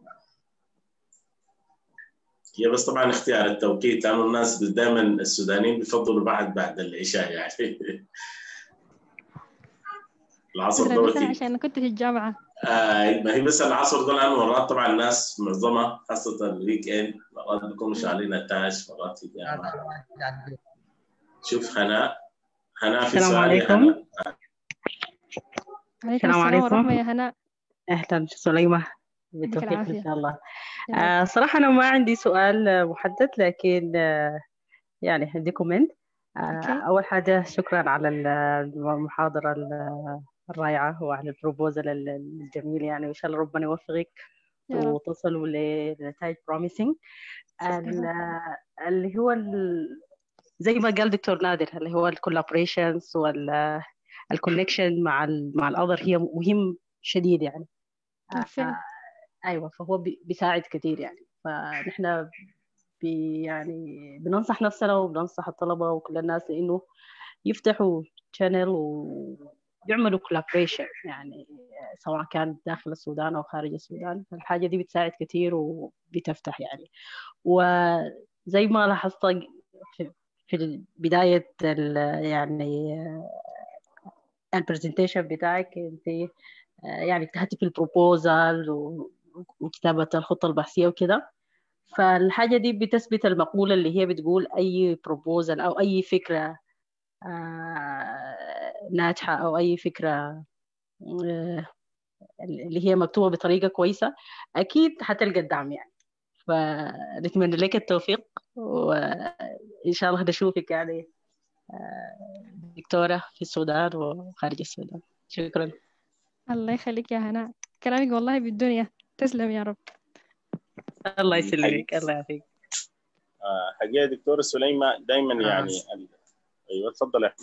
هي بس طبعا اختيار التوقيت لانه الناس دائما السودانيين بيفضلوا بعد بعد العشاء يعني العصر شكرا دول لك عشان أنا كنت في الجامعة آه ما هي بس العصر دول لانه مرات طبعا الناس معظمها خاصه الويك اند مرات بيكونوا شغالين التاج مرات في الجامعه شوف هناء هناء في السلام سؤال يا عليكم. هناء عليكم السلام السلام عليكم. ورحمة يا هناء أهلا سليمة يديك بالتوفيق إن العافية شاء الله يا آه صراحة أنا ما عندي سؤال آه، محدد لكن آه يعني عندي كومنت آه أوكي. أول حاجة شكرا على ال- المحاضرة ال- الرائعة وعلى البروبوزل ال- الجميل يعني وإن شاء الله ربنا يوفقك يا رب وتصلوا لنتائج promising ال- اللي هو ال- زي ما قال دكتور نادر اللي هو الكولابوريشنز والكونكشن مع ال مع الأذر هي مهم شديد يعني بالفعل آه، ايوه فهو بي- بيساعد كثير يعني فنحن بي يعني بننصح نفسنا وبننصح الطلبه وكل الناس انه يفتحوا شانل ويعملوا كولابريشن يعني سواء كان داخل السودان او خارج السودان الحاجه دي بتساعد كثير وبتفتح يعني وزي ما لاحظت في في بدايه ال- يعني البرزنتيشن بتاعك انت يعني اجتهدتي في البروبوزال و- وكتابة الخطة البحثية وكده فالحاجة دي بتثبت المقولة اللي هي بتقول أي بروبوزال أو أي فكرة آه، ناجحة أو أي فكرة آه، اللي هي مكتوبة بطريقة كويسة أكيد حتلقى الدعم يعني فنتمنى لك التوفيق وإن شاء الله نشوفك يعني آه، دكتورة في السودان وخارج السودان شكرا الله يخليك يا هناء كلامك والله بالدنيا تسلم يا رب الله يسلمك الله يعافيك آه، حقيقه دكتور سليمه دائما آه. يعني ال... ايوه تفضل يا احمد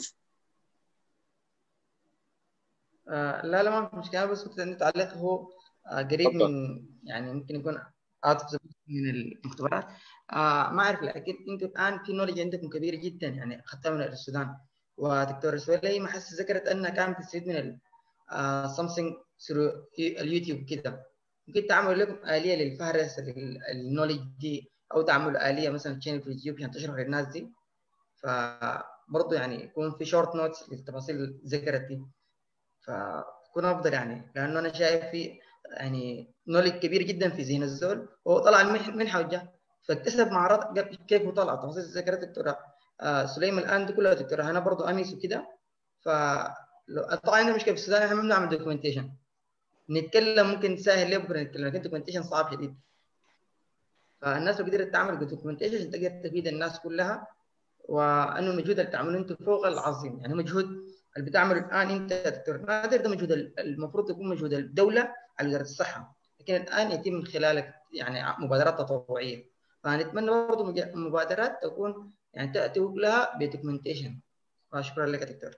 آه لا لا ما في مشكلة بس كنت عندي تعليق هو آه قريب تفضل. من يعني ممكن يكون اوت اوف من المختبرات آه ما اعرف لكن انتم الان في نولج عندكم كبيره جدا يعني اخذتها من السودان ودكتور سويلي ما حس ذكرت انها كانت تستفيد من ال سامسونج اليوتيوب كده ممكن تعملوا لكم اليه للفهرس لل- النولج دي او تعملوا اليه مثلا تشانل في اليوتيوب عشان تشرحوا للناس دي فبرضه يعني يكون في شورت نوتس للتفاصيل اللي ذكرت دي فكون افضل يعني لانه انا شايف في يعني نولج كبير جدا في ذهن الزول هو طلع المنح- منحه وجه فاكتسب مهارات قبل كيف هو طلع تفاصيل ذكرت الدكتوره آه سليم الان دي كلها دكتوره انا برضه اميس وكده ف لو- طبعا عندنا مشكله في السودان احنا ما بنعمل دوكيومنتيشن نتكلم ممكن سهل ليه بكره نتكلم لكن دوكيومنتيشن صعب شديد فالناس لو قدرت تعمل دوكيومنتيشن عشان تقدر تفيد الناس كلها وانه المجهود اللي تعملوه انتم فوق العظيم يعني مجهود اللي بتعمله الان انت يا دكتور نادر ده مجهود ال- المفروض يكون مجهود الدوله على وزاره الصحه لكن الان يتم من خلالك يعني مبادرات تطوعيه فنتمنى برضه مج- مبادرات تكون يعني تاتي لها بدوكيومنتيشن فشكرا لك يا دكتور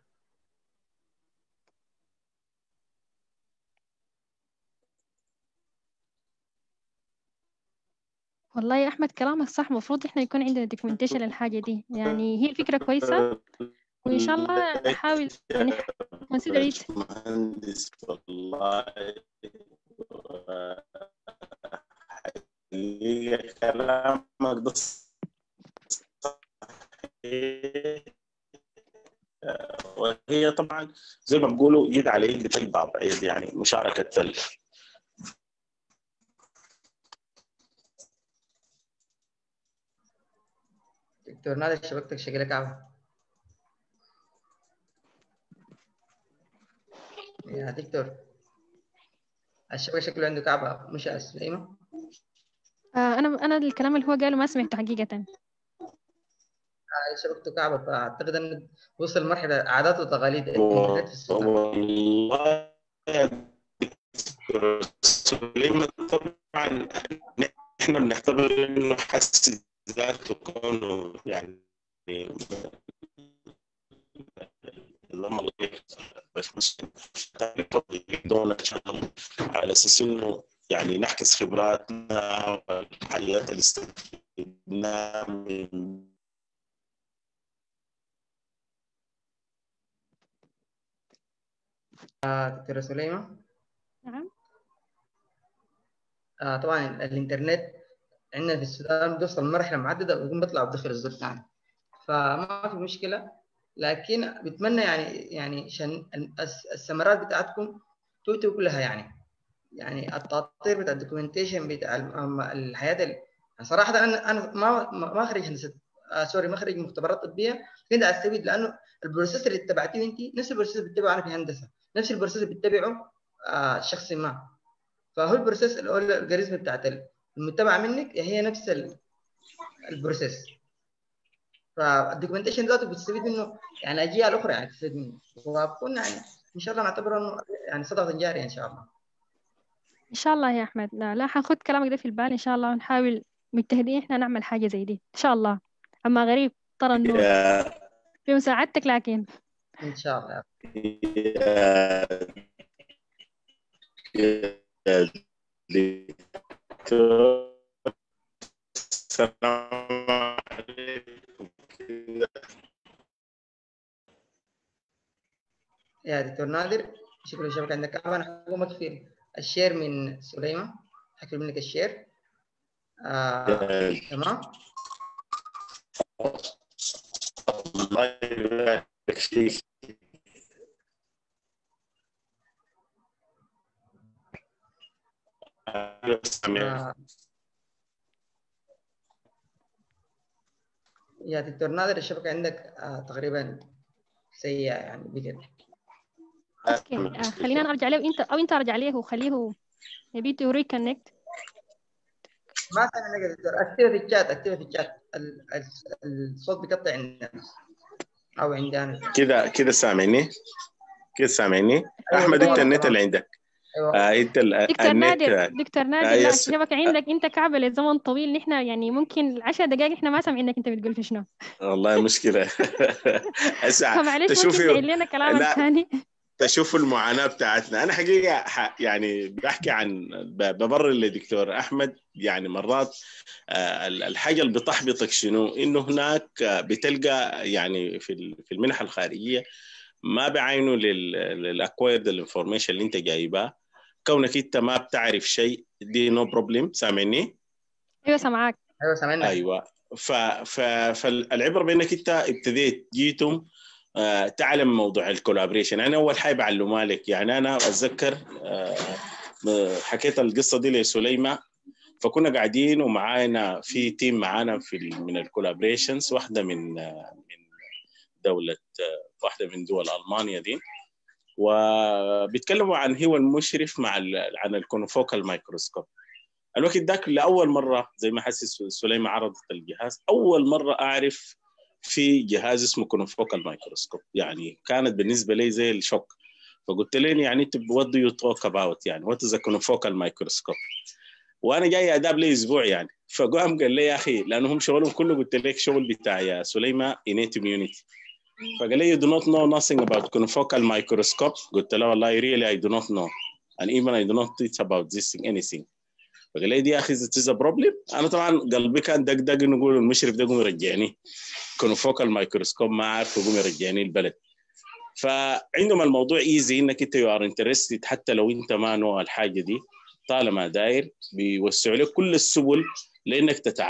والله يا أحمد كلامك صح المفروض إحنا يكون عندنا دوكيومنتيشن للحاجة دي يعني هي الفكرة كويسة وإن شاء الله نحاول يعني consider it مهندس والله حقيقة كلامك ده صحيح وهي طبعا زي ما بيقولوا يد على يد تقبض يد يعني مشاركه ال- دكتور نادر شبكتك شكلها كعبة يا دكتور الشبكة شكله عنده كعبة مش يا سليمة آه، أنا أنا الكلام اللي هو قاله ما سمعته حقيقة شبكته كعبة فأعتقد أنه وصل مرحلة عادات وتقاليد الإنترنت في السودان والله يا دكتور سليمان طبعا احنا بنعتبر انه حس ذاته كونه يعني نظام الغير بس مسلم دون على اساس انه يعني نحكس خبراتنا والحاجات اللي استفدناها من دكتورة سليمة نعم آه طبعا الإنترنت عندنا في السودان بيوصل مرحلة محددة ويقوم بيطلع بدخل الزول ثاني فما في مشكلة لكن بتمنى يعني يعني عشان الس- الثمرات بتاعتكم تؤتوا كلها يعني يعني التطوير بتاع الدوكيومنتيشن بتاع الم- الحياة ال- صراحة أنا أنا ما ما ما خريج هندسة آه سوري ما خريج مختبرات طبية كنت استفيد لأنه البروسيس اللي اتبعتيه أنت نفس البروسيس اللي بتبعه أنا في هندسة نفس البروسيس اللي بتبعه آه شخص ما فهو البروسيس الالجوريزم بتاعت المتبعه منك هي نفس ال- البروسيس فالدوكيومنتيشن ذاته بتستفيد منه يعني اجيال اخرى يعني تستفيد منه وبكون يعني ان شاء الله نعتبره انه يعني صدقه جاريه ان شاء الله إن شاء الله يا أحمد لا, لا حنخد كلامك ده في البال إن شاء الله ونحاول مجتهدين إحنا نعمل حاجة زي دي إن شاء الله أما غريب ترى النور يا في مساعدتك لكن ان شاء الله يا يا دكتور السلام عليكم يا دكتور نادر شكرا للشبكه عندك انا حقوم اكفي الشير من سليمه حكفي منك الشير آه تمام الله يبارك فيك آه. يا دكتور نادر الشبكه عندك آه تقريبا سيئه يعني بجد أوكي آه خلينا نرجع له أنت أو أنت ارجع له وخليه maybe to reconnect ما سامع لك يا دكتور اكتبها في الشات اكتبها في الشات ال- ال- الصوت بيقطع عندنا او عندنا كده كده سامعني كده سامعني أيوة، احمد انت تمام، النت تمام. اللي عندك ايوه آه انت ال- دكتور نادر النت دكتور نادر آه، لا يس. الشبكة عندك أنت كعبة لزمن طويل نحن يعني ممكن عشر دقائق إحنا ما سامعينك أنت بتقول في شنو والله مشكله اسمع فمعلش ممكن تشوفي تعيد لنا كلامك لا. ثاني تشوفوا المعاناه بتاعتنا انا حقيقه ح- يعني بحكي عن ب- ببرر لدكتور احمد يعني مرات آه، ال- الحاجه اللي بتحبطك شنو انه هناك آه، بتلقى يعني في ال- في المنح الخارجيه ما بعينوا للاكويرد الانفورميشن اللي انت جايباه كونك انت ما بتعرف شيء دي نو بروبلم سامعني أيوة سامعاك ايوه سامعنا ايوه ف... ف... فالعبره بانك انت ابتديت جيتم آه، تعلم موضوع الكولابريشن انا اول حاجه بعلمها لك يعني انا اتذكر آه، حكيت القصه دي لسليمه فكنا قاعدين ومعانا في تيم معانا في ال- من الكولابريشنز واحده من آه، من دوله آه، واحده من دول المانيا دي وبيتكلموا عن هو المشرف مع ال- عن الكونفوكال مايكروسكوب الوقت ذاك لاول مره زي ما حسس سليمه عرضت الجهاز اول مره اعرف في جهاز اسمه كونفوكال مايكروسكوب يعني كانت بالنسبه لي زي الشوك فقلت لهم يعني انت what do you talk about يعني what is a confocal microscope وانا جاي اداب لي اسبوع يعني فقام قال لي يا اخي لانه هم شغلهم كله قلت لك شغل بتاع يا سليمه innate immunity فقال لي you do not know nothing about confocal microscope قلت له والله really I do not know and even I do not teach about this thing anything فقال لي دي يا اخي it is a problem انا طبعا قلبي كان دق دق انه يقول المشرف ده قوم يرجعني كونفوكال مايكروسكوب ما عارف يقوم يرجعني البلد فعندهم الموضوع ايزي انك انت يو ار انترستد حتى لو انت ما نوع الحاجه دي طالما داير بيوسعوا لك كل السبل لانك تتعلم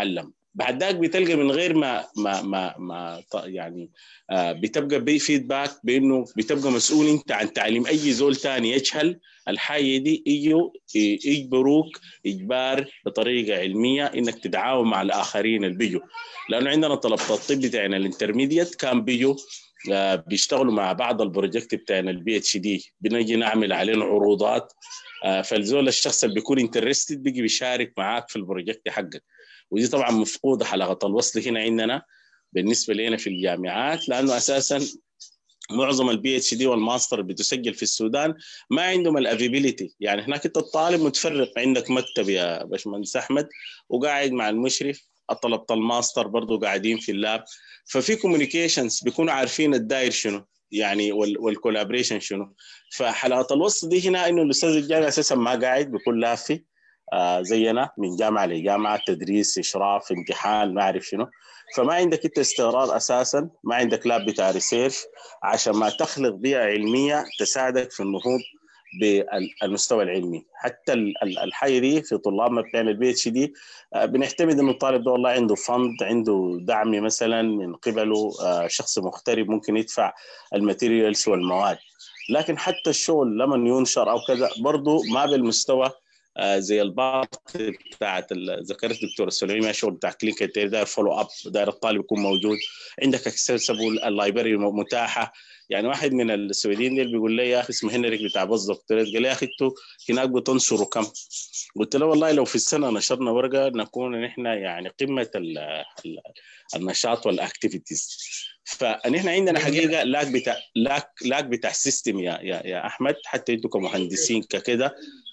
بعد ذاك بتلقى من غير ما ما ما, ما يعني آه بتبقى بي فيدباك بانه بتبقى مسؤول انت عن تعليم اي زول ثاني يجهل الحاجه دي يجوا يجبروك اجبار بطريقه علميه انك تتعاون مع الاخرين اللي بيجوا لانه عندنا طلبه الطب بتاعنا الانترميديت كان بيجوا آه بيشتغلوا مع بعض البروجكت بتاعنا البي اتش دي بنجي نعمل عليهم عروضات آه فالزول الشخص اللي بيكون انترستد بيجي بيشارك معاك في البروجكت حقك ودي طبعا مفقوده حلقه الوصل هنا عندنا بالنسبه لنا في الجامعات لانه اساسا معظم البي اتش دي والماستر بتسجل في السودان ما عندهم الافيبيليتي يعني هناك انت الطالب متفرق عندك مكتب يا باشمهندس احمد وقاعد مع المشرف طلبه الماستر برضه قاعدين في اللاب ففي كوميونيكيشنز بيكونوا عارفين الداير شنو يعني والكولابريشن شنو فحلقه الوسط دي هنا انه الاستاذ الجامعي اساسا ما قاعد بيكون لافي آه زينا من جامعه لجامعه تدريس اشراف امتحان ما اعرف شنو فما عندك انت استقرار اساسا ما عندك لاب بتاع ريسيرش عشان ما تخلق بيئه علميه تساعدك في النهوض بالمستوى العلمي حتى الحاجه دي في طلابنا بتاعنا البي اتش دي بنعتمد انه الطالب ده والله عنده فند عنده دعم مثلا من قبله شخص مغترب ممكن يدفع الماتيريالز والمواد لكن حتى الشغل لما ينشر او كذا برضه ما بالمستوى زي البعض بتاعت ذكرت الدكتور السليمي شغل بتاع كلينيكال داير فولو اب داير الطالب يكون موجود عندك اكسسبل اللايبرري متاحه يعني واحد من السويديين دي بيقول لي يا اخي اسمه هنريك بتاع بوست دكتوريت قال لي يا اخي انتوا هناك بتنشروا كم؟ قلت له والله لو في السنه نشرنا ورقه نكون نحن يعني قمه النشاط والاكتيفيتيز فنحن عندنا حقيقه لاك بتاع لاك لاك بتاع سيستم يا يا يا احمد حتى انتوا كمهندسين ككده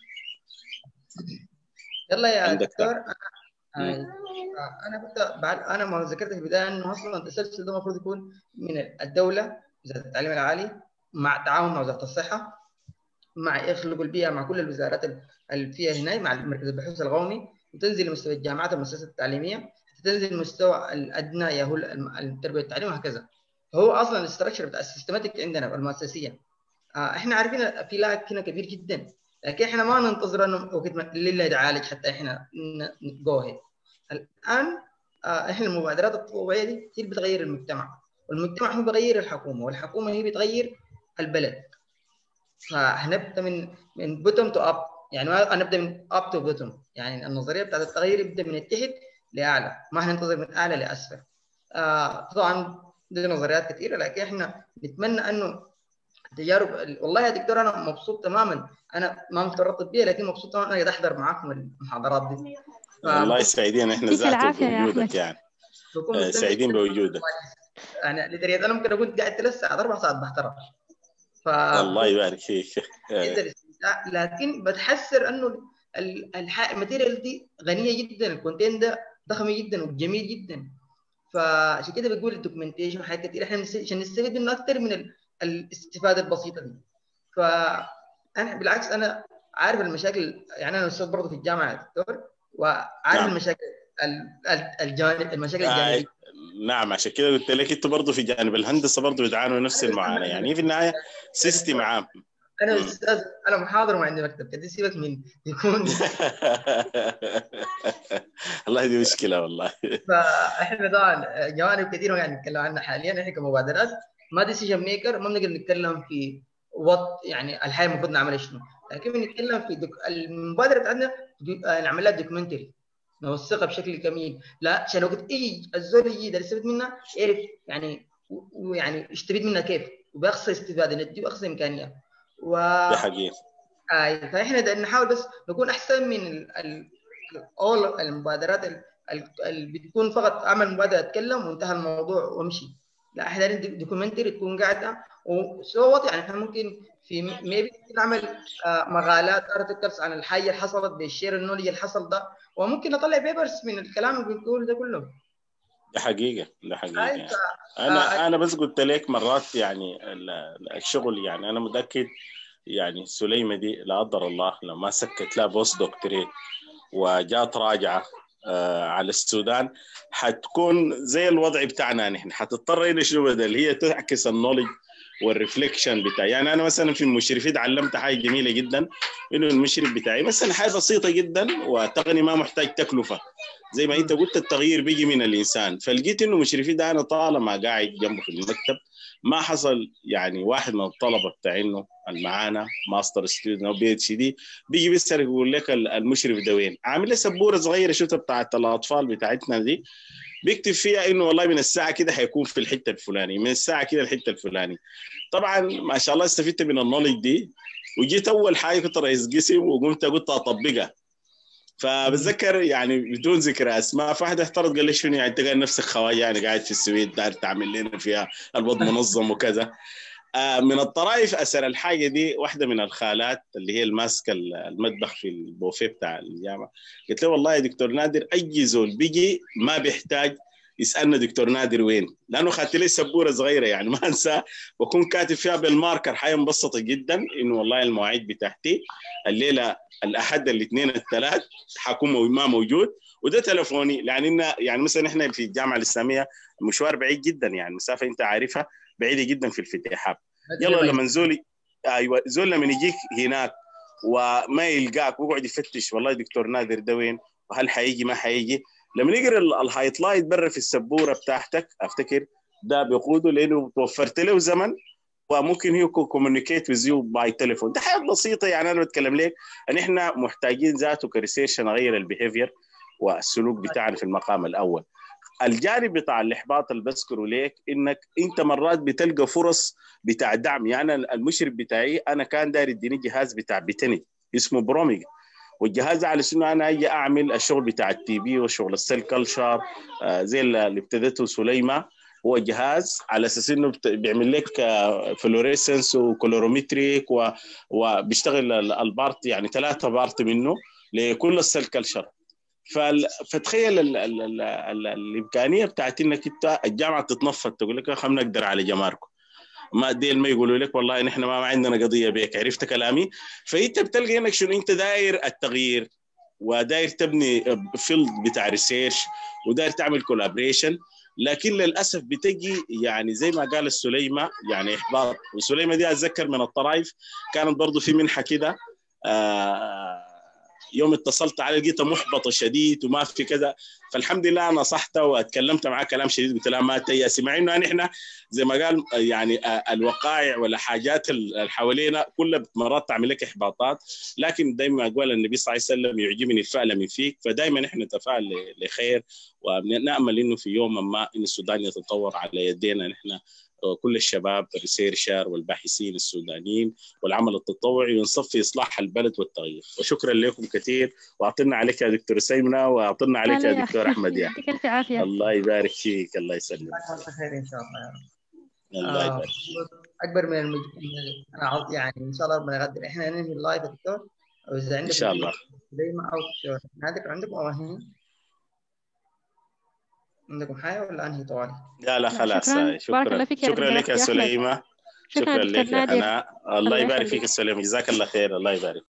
يلا يا دكتور انا انا كنت بعد انا ما ذكرت في البدايه انه اصلا التسلسل ده المفروض يكون من الدوله وزاره التعليم العالي مع تعاون مع وزاره الصحه مع يخلقوا البيئه مع كل الوزارات اللي فيها هنا مع مركز البحوث القومي وتنزل لمستوى الجامعات والمؤسسات التعليميه تنزل المستوى الادنى يا هو التربيه والتعليم وهكذا فهو اصلا الاستراكشر بتاع السيستماتيك عندنا المؤسسيه احنا عارفين في لاعب هنا كبير جدا لكن احنا ما ننتظر انه وقت لله يعالج حتى احنا جو هيد الان احنا المبادرات التطوعيه دي هي اللي بتغير المجتمع والمجتمع هو بيغير الحكومه والحكومه هي بتغير البلد فهنبدا من من بوتوم تو اب يعني ما نبدا من اب تو بوتوم يعني النظريه بتاعت التغيير يبدا من تحت لاعلى ما هننتظر من اعلى لاسفل آه طبعا دي نظريات كثيره لكن احنا نتمنى انه تجارب والله يا دكتور انا مبسوط تماما انا ما متربط بيها لكن مبسوط تماما انا احضر معاكم المحاضرات دي ف... الله يسعدنا احنا ذاتك بوجودك يعني سعيدين بوجودك انا لدرجه انا ممكن اكون قاعد ثلاث ساعات اربع ساعات بحضر ف... الله يبارك فيك لكن بتحسر انه الماتيريال دي غنيه جدا الكونتين ده ضخم جدا وجميل جدا فعشان كده بقول الدوكيومنتيشن وحاجات كتير احنا عشان نستفيد منه اكثر من الاستفاده البسيطه دي فانا بالعكس انا عارف المشاكل يعني انا استاذ برضه في الجامعه يا دكتور وعارف نعم. المشاكل الجانب المشاكل الجانبيه نعم عشان كده قلت لك انتوا برضه في جانب الهندسه برضه بتعانوا نفس المعاناه يعني في النهايه سيستم عام انا استاذ انا محاضر وما عندي مكتب كده سيبك من يكون والله دي مشكله والله فاحنا طبعا جوانب كثيره يعني نتكلم عنها حاليا احنا كمبادرات ما ديسيجن ميكر ما بنقدر نتكلم في وات يعني الحياه المفروض نعملها شنو لكن بنتكلم في دك... المبادره بتاعتنا نعمل لها دوكيومنتري نوثقها بشكل جميل لا عشان وقت اي الزول يجي يقدر يستفيد منها يعرف يعني ويعني يستفيد منها كيف وباقصى استفاده ندي اقصى امكانيات و ده حقيقي آه فاحنا نحاول بس نكون احسن من ال... ال... اول المبادرات اللي بتكون فقط اعمل مبادره اتكلم وانتهى الموضوع وامشي لا احنا دوكيومنتري تكون قاعده وصوت يعني احنا ممكن في ميبي نعمل آه مقالات ارتكلز عن الحاجه اللي حصلت بالشير النولج اللي حصل ده وممكن نطلع بيبرز من الكلام اللي بنقول ده كله ده حقيقه ده حقيقه يعني. انا آه انا بس قلت لك مرات يعني الشغل يعني انا متاكد يعني سليمه دي لا قدر الله لو ما سكت لا بوست دكتوريت وجات راجعه آه على السودان حتكون زي الوضع بتاعنا نحن حتضطر الى شنو بدل هي تعكس النولج والريفليكشن بتاعي يعني انا مثلا في المشرفين تعلمت حاجه جميله جدا انه المشرف بتاعي مثلا حاجه بسيطه جدا وتقني ما محتاج تكلفه زي ما انت قلت التغيير بيجي من الانسان فلقيت انه مشرفي ده انا طالما قاعد جنبه في المكتب ما حصل يعني واحد من الطلبه بتاع انه المعانا ماستر ستودنت او بي اتش دي بيجي بيسال يقول لك المشرف ده وين؟ عامل لي سبوره صغيره شفتها بتاعت الاطفال بتاعتنا دي بيكتب فيها انه والله من الساعه كده حيكون في الحته الفلانيه من الساعه كده الحته الفلانيه طبعا ما شاء الله استفدت من النولج دي وجيت اول حاجه كنت رئيس قسم وقمت قلت اطبقها فبتذكر يعني بدون ذكر اسماء فواحد احترض قال لي شنو يعني انت قاعد نفسك خواجه يعني قاعد في السويد داير تعمل لنا فيها الوضع منظم وكذا آه من الطرائف اسال الحاجه دي واحده من الخالات اللي هي الماسكه المطبخ في البوفيه بتاع الجامعه قلت له والله يا دكتور نادر اي زول بيجي ما بيحتاج يسالنا دكتور نادر وين لانه خدت لي سبوره صغيره يعني ما انسى بكون كاتب فيها بالماركر حاجه مبسطه جدا انه والله المواعيد بتاعتي الليله الاحد الاثنين الثلاث حكون ما موجود وده تلفوني لان يعني مثلا احنا في الجامعه الاسلاميه مشوار بعيد جدا يعني مسافه انت عارفها بعيده جدا في الفتيحات يلا لما زولي ايوه زول لما يجيك هناك وما يلقاك ويقعد يفتش والله دكتور نادر ده وين وهل حيجي ما حيجي لما يقرا الهايت لايت برا في السبوره بتاعتك افتكر ده بيقوده لانه توفرت له زمن وممكن هي كوميونيكيت ويز يو باي تليفون ده حاجات بسيطه يعني انا بتكلم لك ان احنا محتاجين ذاته كريسيرش نغير البيهيفير والسلوك بتاعنا في المقام الاول الجانب بتاع الاحباط اللي بذكره ليك انك انت مرات بتلقى فرص بتاع دعم يعني المشرف بتاعي انا كان داير يديني جهاز بتاع بتني اسمه بروميج والجهاز على انه انا اجي اعمل الشغل بتاع التي بي وشغل السيل كلشر آه زي اللي ابتدته سليمه هو جهاز على اساس انه بيعمل لك فلوريسنس وكولورومتريك وبيشتغل البارت يعني ثلاثه بارت منه لكل السيل كلشر فتخيل ال ال ال ال الامكانيه بتاعت انك انت الجامعه تتنفض تقول لك خلينا نقدر على جماركم ما ديل ما يقولوا لك والله نحن ما عندنا قضيه بيك عرفت كلامي فانت بتلقى انك شنو انت داير التغيير وداير تبني فيلد بتاع ريسيرش وداير تعمل كولابريشن لكن للاسف بتجي يعني زي ما قال السليمه يعني احباط والسليمه دي اتذكر من الطرائف كانت برضه في منحه كده آه يوم اتصلت عليه لقيتها محبطه شديد وما في كذا فالحمد لله نصحتها واتكلمت معاه كلام شديد قلت لها ما تيأسي مع انه احنا زي ما قال يعني الوقائع ولا حاجات اللي حوالينا كلها مرات تعمل لك احباطات لكن دائما اقول النبي صلى الله عليه وسلم يعجبني الفعل من فيك فدائما احنا نتفائل لخير ونامل انه في يوم ما ان السودان يتطور على يدينا نحن كل الشباب الريسيرشر والباحثين السودانيين والعمل التطوعي ونصف في اصلاح البلد والتغيير وشكرا لكم كثير واعطينا عليك يا دكتور سيمنه واعطينا عليك يا دكتور احمد يا يعطيك الف عافيه الله يبارك فيك الله يسلمك خير ان شاء الله يا رب الله آه، يبارك اكبر من المج... انا عاوز يعني ان شاء الله ربنا يقدر احنا ننهي اللايف يا دكتور واذا عندك ان شاء الله زي ما او دكتور عندك عندكم اواهين عندكم حاجه ولا انهي طوالي؟ لا لا خلاص شكراً. بارك الله شكرا فيك يا شكرا دكتور لك يا أحمد. سليمه شكرا شكرا دكتور لك يا نادر حناء الله الله يبارك فيك يخليك. السلام جزاك الله خير الله يبارك